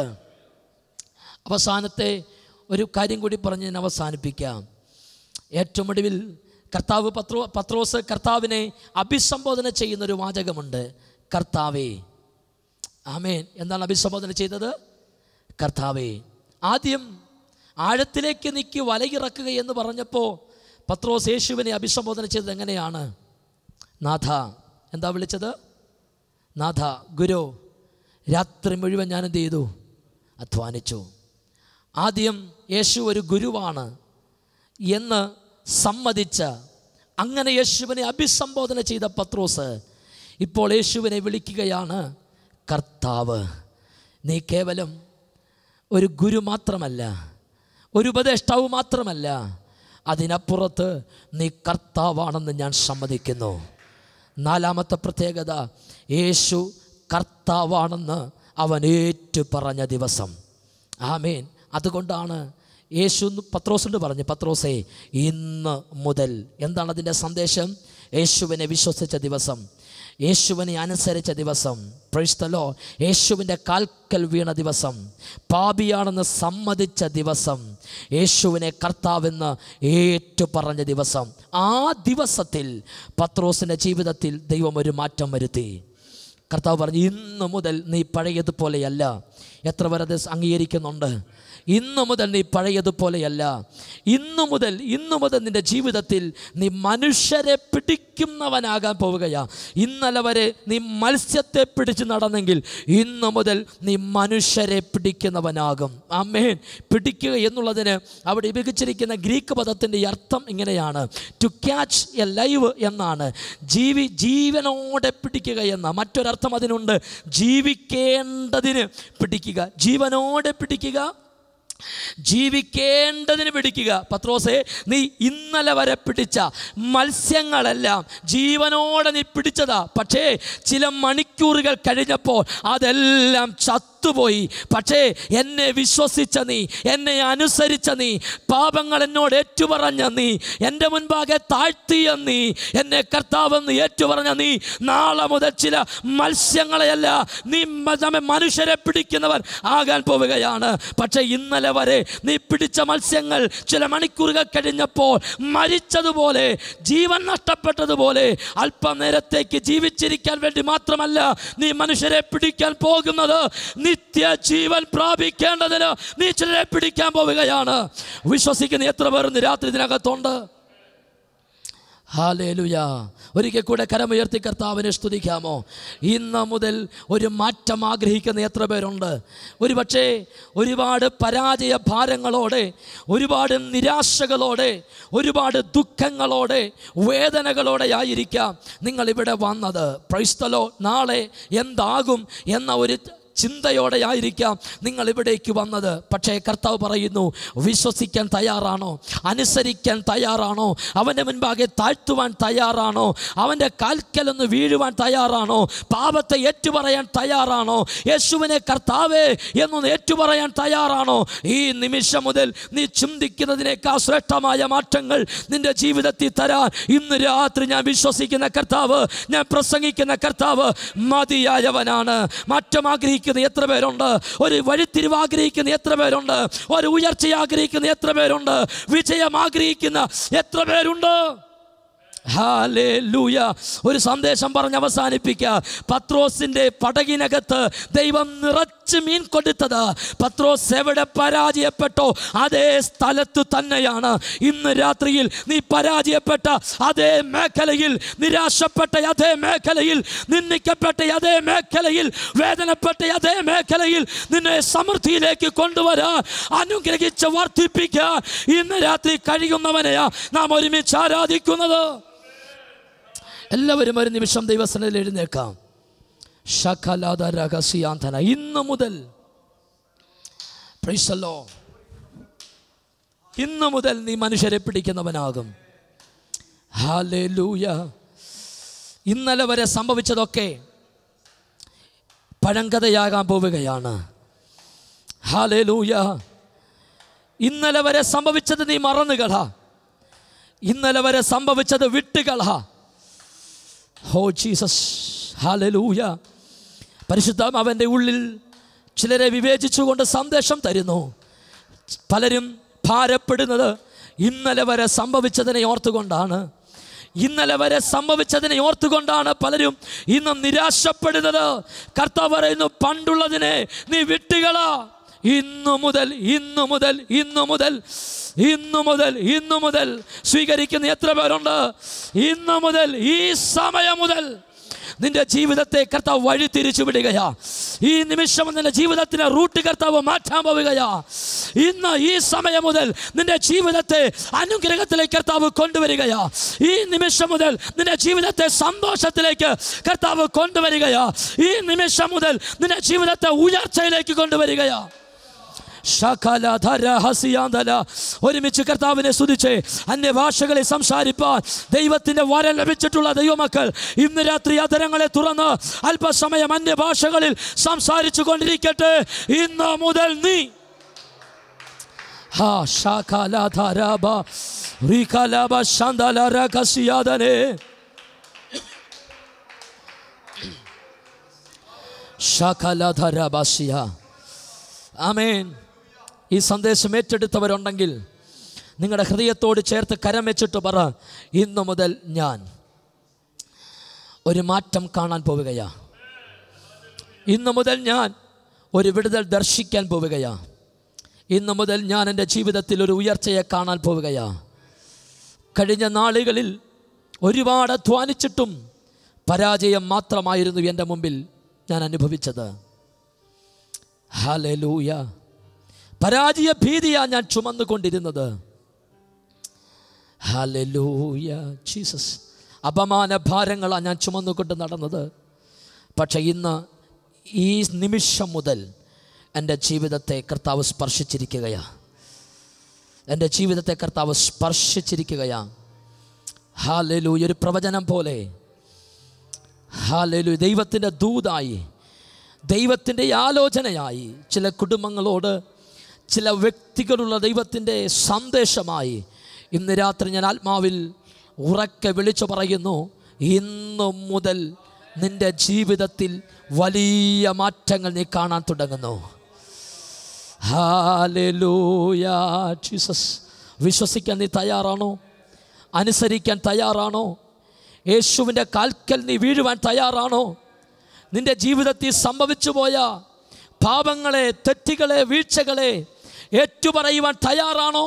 അവസാനത്തെ ഒരു കാര്യം കൂടി പറഞ്ഞ് ഞാൻ അവസാനിപ്പിക്കാം ഏറ്റവും ഒടുവിൽ കർത്താവ് പത്രോ പത്രോസ് കർത്താവിനെ അഭിസംബോധന ചെയ്യുന്ന ഒരു വാചകമുണ്ട് കർത്താവേ ആമേൻ എന്താണ് അഭിസംബോധന ചെയ്തത് കർത്താവേ ആദ്യം ആഴത്തിലേക്ക് നീക്കി വലയിറക്കുക എന്ന് പറഞ്ഞപ്പോൾ പത്രോസ് യേശുവിനെ അഭിസംബോധന ചെയ്തത് എങ്ങനെയാണ് നാഥ എന്താ വിളിച്ചത് നാഥ ഗുരു രാത്രി മുഴുവൻ ഞാൻ എന്ത് ചെയ്തു അധ്വാനിച്ചു ആദ്യം യേശു ഒരു ഗുരുവാണ് എന്ന് സമ്മതിച്ച അങ്ങനെ യേശുവിനെ അഭിസംബോധന ചെയ്ത പത്രോസ് ഇപ്പോൾ യേശുവിനെ വിളിക്കുകയാണ് കർത്താവ് നീ കേവലം ഒരു ഗുരു മാത്രമല്ല ഒരു ഉപദേഷ്ടാവ് മാത്രമല്ല അതിനപ്പുറത്ത് നീ കർത്താവാണെന്ന് ഞാൻ സമ്മതിക്കുന്നു നാലാമത്തെ പ്രത്യേകത യേശു കർത്താവാണെന്ന് അവൻ ഏറ്റു പറഞ്ഞ ദിവസം ആമേൻ അതുകൊണ്ടാണ് യേശു എന്ന് പത്രോസിനോട് പറഞ്ഞു പത്രോസേ ഇന്ന് മുതൽ എന്താണ് അതിൻ്റെ സന്ദേശം യേശുവിനെ വിശ്വസിച്ച ദിവസം യേശുവിനെ അനുസരിച്ച ദിവസം പ്രൈസ്തലോ യേശുവിൻ്റെ കാൽക്കൽ വീണ ദിവസം പാപിയാണെന്ന് സമ്മതിച്ച ദിവസം യേശുവിനെ കർത്താവെന്ന് ഏറ്റു പറഞ്ഞ ദിവസം ആ ദിവസത്തിൽ പത്രോസിൻ്റെ ജീവിതത്തിൽ ദൈവം ഒരു മാറ്റം വരുത്തി കർത്താവ് പറഞ്ഞു ഇന്ന് മുതൽ നീ പഴയതുപോലെയല്ല എത്ര പേർ അത് അംഗീകരിക്കുന്നുണ്ട് ഇന്നു മുതൽ നീ പഴയതുപോലെയല്ല ഇന്നു മുതൽ ഇന്നു മുതൽ നിൻ്റെ ജീവിതത്തിൽ നീ മനുഷ്യരെ പിടിക്കുന്നവനാകാൻ പോവുകയാ ഇന്നലെ വരെ നീ മത്സ്യത്തെ പിടിച്ച് നടന്നെങ്കിൽ ഇന്നു മുതൽ നീ മനുഷ്യരെ പിടിക്കുന്നവനാകും അമ്മേൻ പിടിക്കുക എന്നുള്ളതിന് അവിടെ ഉപയോഗിച്ചിരിക്കുന്ന ഗ്രീക്ക് പദത്തിൻ്റെ അർത്ഥം ഇങ്ങനെയാണ് ടു ക്യാച്ച് എ ലൈവ് എന്നാണ് ജീവി ജീവനോടെ പിടിക്കുക എന്ന മറ്റൊരർത്ഥം അതിനുണ്ട് ജീവിക്കേണ്ടതിന് പിടിക്കുക ജീവനോടെ പിടിക്കുക ജീവിക്കേണ്ടതിന് പിടിക്കുക പത്രോസേ നീ ഇന്നലെ വരെ പിടിച്ച മത്സ്യങ്ങളെല്ലാം ജീവനോടെ നീ പിടിച്ചതാ പക്ഷേ ചില മണിക്കൂറുകൾ കഴിഞ്ഞപ്പോൾ അതെല്ലാം ചത്തുപോയി പക്ഷേ എന്നെ വിശ്വസിച്ച നീ എന്നെ അനുസരിച്ച നീ പാപങ്ങൾ എന്നോട് ഏറ്റുപറഞ്ഞ നീ എൻ്റെ മുൻപാകെ താഴ്ത്തിയ നീ എന്നെ കർത്താവെന്ന് ഏറ്റുപറഞ്ഞ നീ നാളെ മുതൽ ചില മത്സ്യങ്ങളെയല്ല നീ മ- നമ്മെ മനുഷ്യരെ പിടിക്കുന്നവർ ആകാൻ പോവുകയാണ് പക്ഷേ ഇന്നലെ വരെ നീ പിടിച്ച മത്സ്യങ്ങൾ ചില മണിക്കൂറുകൾ കഴിഞ്ഞപ്പോൾ മരിച്ചതുപോലെ ജീവൻ നഷ്ടപ്പെട്ടതുപോലെ അല്പം നേരത്തേക്ക് ജീവിച്ചിരിക്കാൻ വേണ്ടി മാത്രമല്ല നീ മനുഷ്യരെ പിടിക്കാൻ പോകുന്നത് നിത്യ ജീവൻ പ്രാപിക്കേണ്ടതിന് നീ ചിലരെ പിടിക്കാൻ പോവുകയാണ് വിശ്വസിക്കുന്ന എത്ര പേർ ഇന്ന് രാത്രി ഇതിനകത്തുണ്ട് ഹാലേലുയ ഒരിക്കൽ കൂടെ കരമുയർത്തി കർത്താവിനെ സ്തുതിക്കാമോ ഇന്ന് മുതൽ ഒരു മാറ്റം ആഗ്രഹിക്കുന്ന എത്ര പേരുണ്ട് ഒരു പക്ഷേ ഒരുപാട് പരാജയ ഭാരങ്ങളോടെ ഒരുപാട് നിരാശകളോടെ ഒരുപാട് ദുഃഖങ്ങളോടെ വേദനകളോടെ ആയിരിക്കാം നിങ്ങളിവിടെ വന്നത് പ്രൈസ്തലോ നാളെ എന്താകും എന്ന ഒരു ചിന്തയോടെ ആയിരിക്കാം നിങ്ങൾ ഇവിടേക്ക് വന്നത് പക്ഷേ കർത്താവ് പറയുന്നു വിശ്വസിക്കാൻ തയ്യാറാണോ അനുസരിക്കാൻ തയ്യാറാണോ അവൻ്റെ മുൻപാകെ താഴ്ത്തുവാൻ തയ്യാറാണോ അവൻ്റെ കാൽക്കലൊന്ന് വീഴുവാൻ തയ്യാറാണോ പാപത്തെ ഏറ്റുപറയാൻ തയ്യാറാണോ യേശുവിനെ കർത്താവേ എന്നൊന്ന് ഏറ്റുപറയാൻ തയ്യാറാണോ ഈ നിമിഷം മുതൽ നീ ചിന്തിക്കുന്നതിനേക്കാൾ ശ്രേഷ്ഠമായ മാറ്റങ്ങൾ നിന്റെ ജീവിതത്തിൽ തരാൻ ഇന്ന് രാത്രി ഞാൻ വിശ്വസിക്കുന്ന കർത്താവ് ഞാൻ പ്രസംഗിക്കുന്ന കർത്താവ് മതിയായവനാണ് മാറ്റം ആഗ്രഹിക്കുന്ന ആഗ്രഹിക്കുന്ന എത്ര പേരുണ്ട് ഒരു വഴിത്തിരിവ് ആഗ്രഹിക്കുന്ന എത്ര പേരുണ്ട് ഒരു ഉയർച്ച ആഗ്രഹിക്കുന്ന എത്ര പേരുണ്ട് വിജയം ആഗ്രഹിക്കുന്ന എത്ര പേരുണ്ട് ഹാലേലൂയ ഒരു സന്ദേശം പറഞ്ഞ് അവസാനിപ്പിക്കുക പത്രോസിന്റെ പടകിനകത്ത് ദൈവം നിറച്ച് മീൻ കൊടുത്തത് പത്രോസ് എവിടെ പരാജയപ്പെട്ടോ അതേ സ്ഥലത്ത് തന്നെയാണ് ഇന്ന് രാത്രിയിൽ നീ പരാജയപ്പെട്ട അതേ മേഖലയിൽ നിരാശപ്പെട്ട അതേ മേഖലയിൽ നിന്ദിക്കപ്പെട്ട അതേ മേഖലയിൽ വേദനപ്പെട്ട അതേ മേഖലയിൽ നിന്നെ സമൃദ്ധിയിലേക്ക് കൊണ്ടുവരാൻ അനുഗ്രഹിച്ച് വർദ്ധിപ്പിക്കാൻ ഇന്ന് രാത്രി കഴിയുന്നവനെയാ നാം ഒരുമിച്ച് ആരാധിക്കുന്നത് എല്ലാവരും ഒരു നിമിഷം ദൈവസനയിൽ എഴുന്നേക്കാം ശകലാത രഹസ്യാന്തന ഇന്ന് മുതൽ പ്രൈസല്ലോ ഇന്ന് മുതൽ നീ മനുഷ്യരെ പിടിക്കുന്നവനാകും ഹാലേലൂയ ഇന്നലെ വരെ സംഭവിച്ചതൊക്കെ പഴങ്കഥയാകാൻ പോവുകയാണ് ഹാലേലൂയ ഇന്നലെ വരെ സംഭവിച്ചത് നീ മറന്നുകള ഇന്നലെ വരെ സംഭവിച്ചത് വിട്ടുകള ഹോ ജീസസ് ഹാലലൂയ പരിശുദ്ധം അവൻ്റെ ഉള്ളിൽ ചിലരെ വിവേചിച്ചുകൊണ്ട് സന്ദേശം തരുന്നു പലരും ഭാരപ്പെടുന്നത് ഇന്നലെ വരെ സംഭവിച്ചതിനെ ഓർത്തുകൊണ്ടാണ് ഇന്നലെ വരെ സംഭവിച്ചതിനെ ഓർത്തുകൊണ്ടാണ് പലരും ഇന്നും നിരാശപ്പെടുന്നത് കർത്താവ് പറയുന്നു പണ്ടുള്ളതിനെ നീ വിട്ടുകള ഇന്നു മുതൽ ഇന്നു മുതൽ ഇന്നു മുതൽ ഇന്നു മുതൽ ഇന്നു മുതൽ സ്വീകരിക്കുന്ന എത്ര പേരുണ്ട് ഇന്നു മുതൽ ഈ സമയം മുതൽ നിന്റെ ജീവിതത്തെ കർത്താവ് വഴി തിരിച്ചു വിടുകയാ ഈ നിമിഷം നിന്റെ ജീവിതത്തിന് റൂട്ട് കർത്താവ് മാറ്റാൻ പോവുകയാ ഇന്ന് ഈ സമയം മുതൽ നിന്റെ ജീവിതത്തെ അനുഗ്രഹത്തിലേക്ക് കർത്താവ് കൊണ്ടുവരികയാ ഈ നിമിഷം മുതൽ നിന്റെ ജീവിതത്തെ സന്തോഷത്തിലേക്ക് കർത്താവ് കൊണ്ടുവരികയാ ഈ നിമിഷം മുതൽ നിന്റെ ജീവിതത്തെ ഉയർച്ചയിലേക്ക് കൊണ്ടുവരികയാ ശകലധര ഹസിയാന്തല ഒരുമിച്ച് കർത്താവിനെ സ്തുതിച്ച് അന്യഭാഷകളെ സംസാരിപ്പാൻ ദൈവത്തിന്റെ വരം ലഭിച്ചിട്ടുള്ള ദൈവമക്കൾ ഇന്ന് രാത്രി അതരങ്ങളെ തുറന്ന് അല്പസമയം അന്യഭാഷകളിൽ സംസാരിച്ചു കൊണ്ടിരിക്കട്ടെ ഇന്ന് മുതൽ നീ ഹാ ശകലധരബ റികലബ ശാന്തലര കസിയാതനെ ശകലധരബസിയ ആമേൻ ഈ സന്ദേശം ഏറ്റെടുത്തവരുണ്ടെങ്കിൽ നിങ്ങളുടെ ഹൃദയത്തോട് ചേർത്ത് കരം വെച്ചിട്ട് പറ ഇന്നു മുതൽ ഞാൻ ഒരു മാറ്റം കാണാൻ പോവുകയാ ഇന്നു മുതൽ ഞാൻ ഒരു വിടുതൽ ദർശിക്കാൻ പോവുകയാ ഇന്നു മുതൽ ഞാൻ എൻ്റെ ജീവിതത്തിൽ ഒരു ഉയർച്ചയെ കാണാൻ പോവുകയാ കഴിഞ്ഞ നാളുകളിൽ ഒരുപാട് അധ്വാനിച്ചിട്ടും പരാജയം മാത്രമായിരുന്നു എൻ്റെ മുമ്പിൽ ഞാൻ അനുഭവിച്ചത് ഹാലൂയ പരാജയ ഭീതിയാ ഞാൻ ചുമന്നുകൊണ്ടിരുന്നത് ഹാലൂയ ജീസസ് അപമാന ഭാരങ്ങളാണ് ഞാൻ ചുമന്നുകൊണ്ട് നടന്നത് പക്ഷെ ഇന്ന് ഈ നിമിഷം മുതൽ എൻ്റെ ജീവിതത്തെ കർത്താവ് സ്പർശിച്ചിരിക്കുകയാ എൻ്റെ ജീവിതത്തെ കർത്താവ് സ്പർശിച്ചിരിക്കുകയാ ഹാലലു ഒരു പ്രവചനം പോലെ ഹാലലു ദൈവത്തിൻ്റെ ദൂതായി ദൈവത്തിൻ്റെ ആലോചനയായി ചില കുടുംബങ്ങളോട് ചില വ്യക്തികളുള്ള ദൈവത്തിൻ്റെ സന്ദേശമായി ഇന്ന് രാത്രി ഞാൻ ആത്മാവിൽ ഉറക്കെ വിളിച്ചു പറയുന്നു ഇന്നു മുതൽ നിൻ്റെ ജീവിതത്തിൽ വലിയ മാറ്റങ്ങൾ നീ കാണാൻ തുടങ്ങുന്നു ഹാലൂയ ജീസസ് വിശ്വസിക്കാൻ നീ തയ്യാറാണോ അനുസരിക്കാൻ തയ്യാറാണോ യേശുവിൻ്റെ കാൽക്കൽ നീ വീഴുവാൻ തയ്യാറാണോ നിന്റെ ജീവിതത്തിൽ സംഭവിച്ചു പോയ പാപങ്ങളെ തെറ്റുകളെ വീഴ്ചകളെ ഏറ്റുപറയുവാൻ തയ്യാറാണോ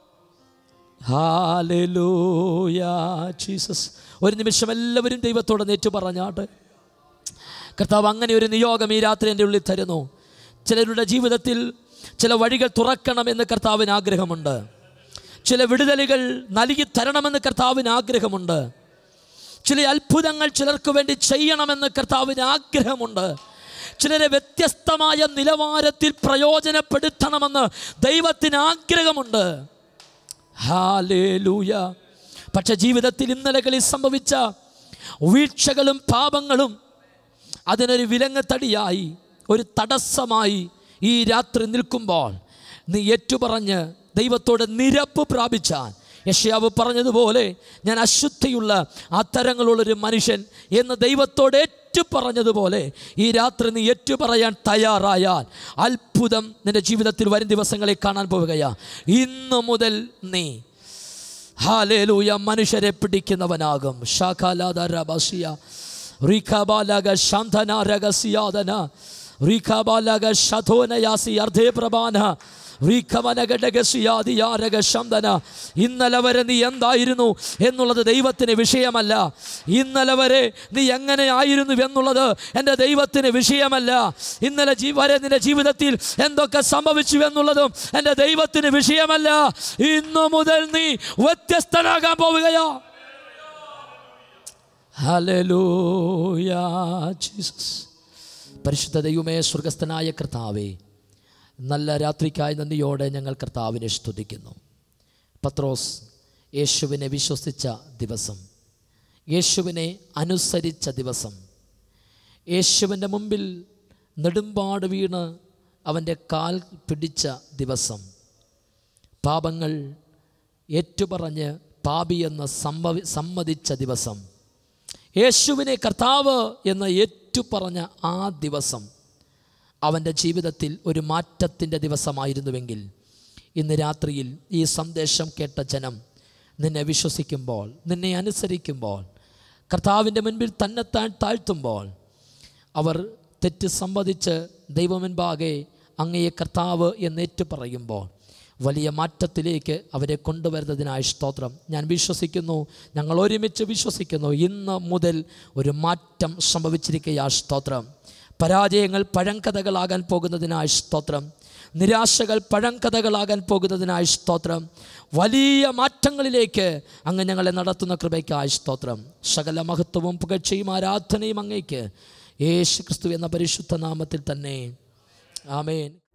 ഹാലൂയ ജീസസ് ഒരു നിമിഷം എല്ലാവരും ദൈവത്തോട് നേറ്റു പറഞ്ഞാട്ട് കർത്താവ് അങ്ങനെ ഒരു നിയോഗം ഈ രാത്രി എൻ്റെ ഉള്ളിൽ തരുന്നു ചിലരുടെ ജീവിതത്തിൽ ചില വഴികൾ തുറക്കണമെന്ന് കർത്താവിന് ആഗ്രഹമുണ്ട് ചില വിടുതലുകൾ നൽകി തരണമെന്ന് കർത്താവിന് ആഗ്രഹമുണ്ട് ചില അത്ഭുതങ്ങൾ ചിലർക്ക് വേണ്ടി ചെയ്യണമെന്ന് കർത്താവിന് ആഗ്രഹമുണ്ട് ചിലരെ വ്യത്യസ്തമായ നിലവാരത്തിൽ പ്രയോജനപ്പെടുത്തണമെന്ന് ദൈവത്തിന് ആഗ്രഹമുണ്ട് ഹാലേലൂയ പക്ഷെ ജീവിതത്തിൽ ഇന്നലകളിൽ സംഭവിച്ച വീഴ്ചകളും പാപങ്ങളും അതിനൊരു വിലങ്ങത്തടിയായി ഒരു തടസ്സമായി ഈ രാത്രി നിൽക്കുമ്പോൾ നീ ഏറ്റുപറഞ്ഞ് ദൈവത്തോട് നിരപ്പ് പ്രാപിച്ചാൽ യഷ്യാവ് പറഞ്ഞതുപോലെ ഞാൻ അശുദ്ധിയുള്ള അത്തരങ്ങളുള്ളൊരു മനുഷ്യൻ എന്ന് ദൈവത്തോട് ഏറ്റു ഏറ്റുപറഞ്ഞതുപോലെ ഈ രാത്രി നീ ഏറ്റുപറയാൻ തയ്യാറായാൽ അത്ഭുതം നിന്റെ ജീവിതത്തിൽ വരും ദിവസങ്ങളിൽ കാണാൻ പോവുകയാ ഇന്നു മുതൽ നീ ഹാലേലൂയ മനുഷ്യരെ പിടിക്കുന്നവനാകും ഷാഖാലാദരബസിയ റിഖബാലക ശാന്തനാരകസിയാദന റിഖബാലക ശതോനയാസി അർദ്ധേ പ്രഭാന ശംദന ഇന്നലെ വരെ നീ എന്തായിരുന്നു എന്നുള്ളത് ദൈവത്തിന് വിഷയമല്ല ഇന്നലെ വരെ നീ എങ്ങനെ ആയിരുന്നു എന്നുള്ളത് എൻ്റെ ദൈവത്തിന് വിഷയമല്ല ഇന്നലെ ജീ വരെ നിന്റെ ജീവിതത്തിൽ എന്തൊക്കെ സംഭവിച്ചു എന്നുള്ളതും എൻ്റെ ദൈവത്തിന് വിഷയമല്ല ഇന്നു മുതൽ നീ വ്യത്യസ്തനാകാൻ പോവുകയോ ഹല്ലേലൂയ ജീസസ് പരിശുദ്ധ ദൈവമേ സ്വർഗസ്ഥനായ കർത്താവേ നല്ല രാത്രിക്കായി നന്ദിയോടെ ഞങ്ങൾ കർത്താവിനെ സ്തുതിക്കുന്നു പത്രോസ് യേശുവിനെ വിശ്വസിച്ച ദിവസം യേശുവിനെ അനുസരിച്ച ദിവസം യേശുവിൻ്റെ മുമ്പിൽ നെടുമ്പാട് വീണ് അവൻ്റെ കാൽ പിടിച്ച ദിവസം പാപങ്ങൾ ഏറ്റുപറഞ്ഞ് പാപിയെന്ന് സമ്മവി സമ്മതിച്ച ദിവസം യേശുവിനെ കർത്താവ് എന്ന് ഏറ്റുപറഞ്ഞ ആ ദിവസം അവൻ്റെ ജീവിതത്തിൽ ഒരു മാറ്റത്തിൻ്റെ ദിവസമായിരുന്നുവെങ്കിൽ ഇന്ന് രാത്രിയിൽ ഈ സന്ദേശം കേട്ട ജനം നിന്നെ വിശ്വസിക്കുമ്പോൾ നിന്നെ അനുസരിക്കുമ്പോൾ കർത്താവിൻ്റെ മുൻപിൽ തന്നെത്താൻ താഴ്ത്തുമ്പോൾ അവർ തെറ്റ് സമ്മതിച്ച് ദൈവമുൻപാകെ അങ്ങയെ കർത്താവ് എന്നേറ്റു പറയുമ്പോൾ വലിയ മാറ്റത്തിലേക്ക് അവരെ കൊണ്ടുവരുന്നതിനായി സ്തോത്രം ഞാൻ വിശ്വസിക്കുന്നു ഞങ്ങൾ ഒരുമിച്ച് വിശ്വസിക്കുന്നു ഇന്ന് മുതൽ ഒരു മാറ്റം സംഭവിച്ചിരിക്കുക സ്തോത്രം പരാജയങ്ങൾ പഴങ്കഥകളാകാൻ പോകുന്നതിനായി സ്തോത്രം നിരാശകൾ പഴങ്കഥകളാകാൻ പോകുന്നതിനായി സ്തോത്രം വലിയ മാറ്റങ്ങളിലേക്ക് അങ്ങ് ഞങ്ങളെ നടത്തുന്ന കൃപയ്ക്കായി സ്തോത്രം സകല മഹത്വവും പുകഴ്ചയും ആരാധനയും അങ്ങേക്ക് യേശു ക്രിസ്തു എന്ന പരിശുദ്ധ നാമത്തിൽ തന്നെ ആമേൻ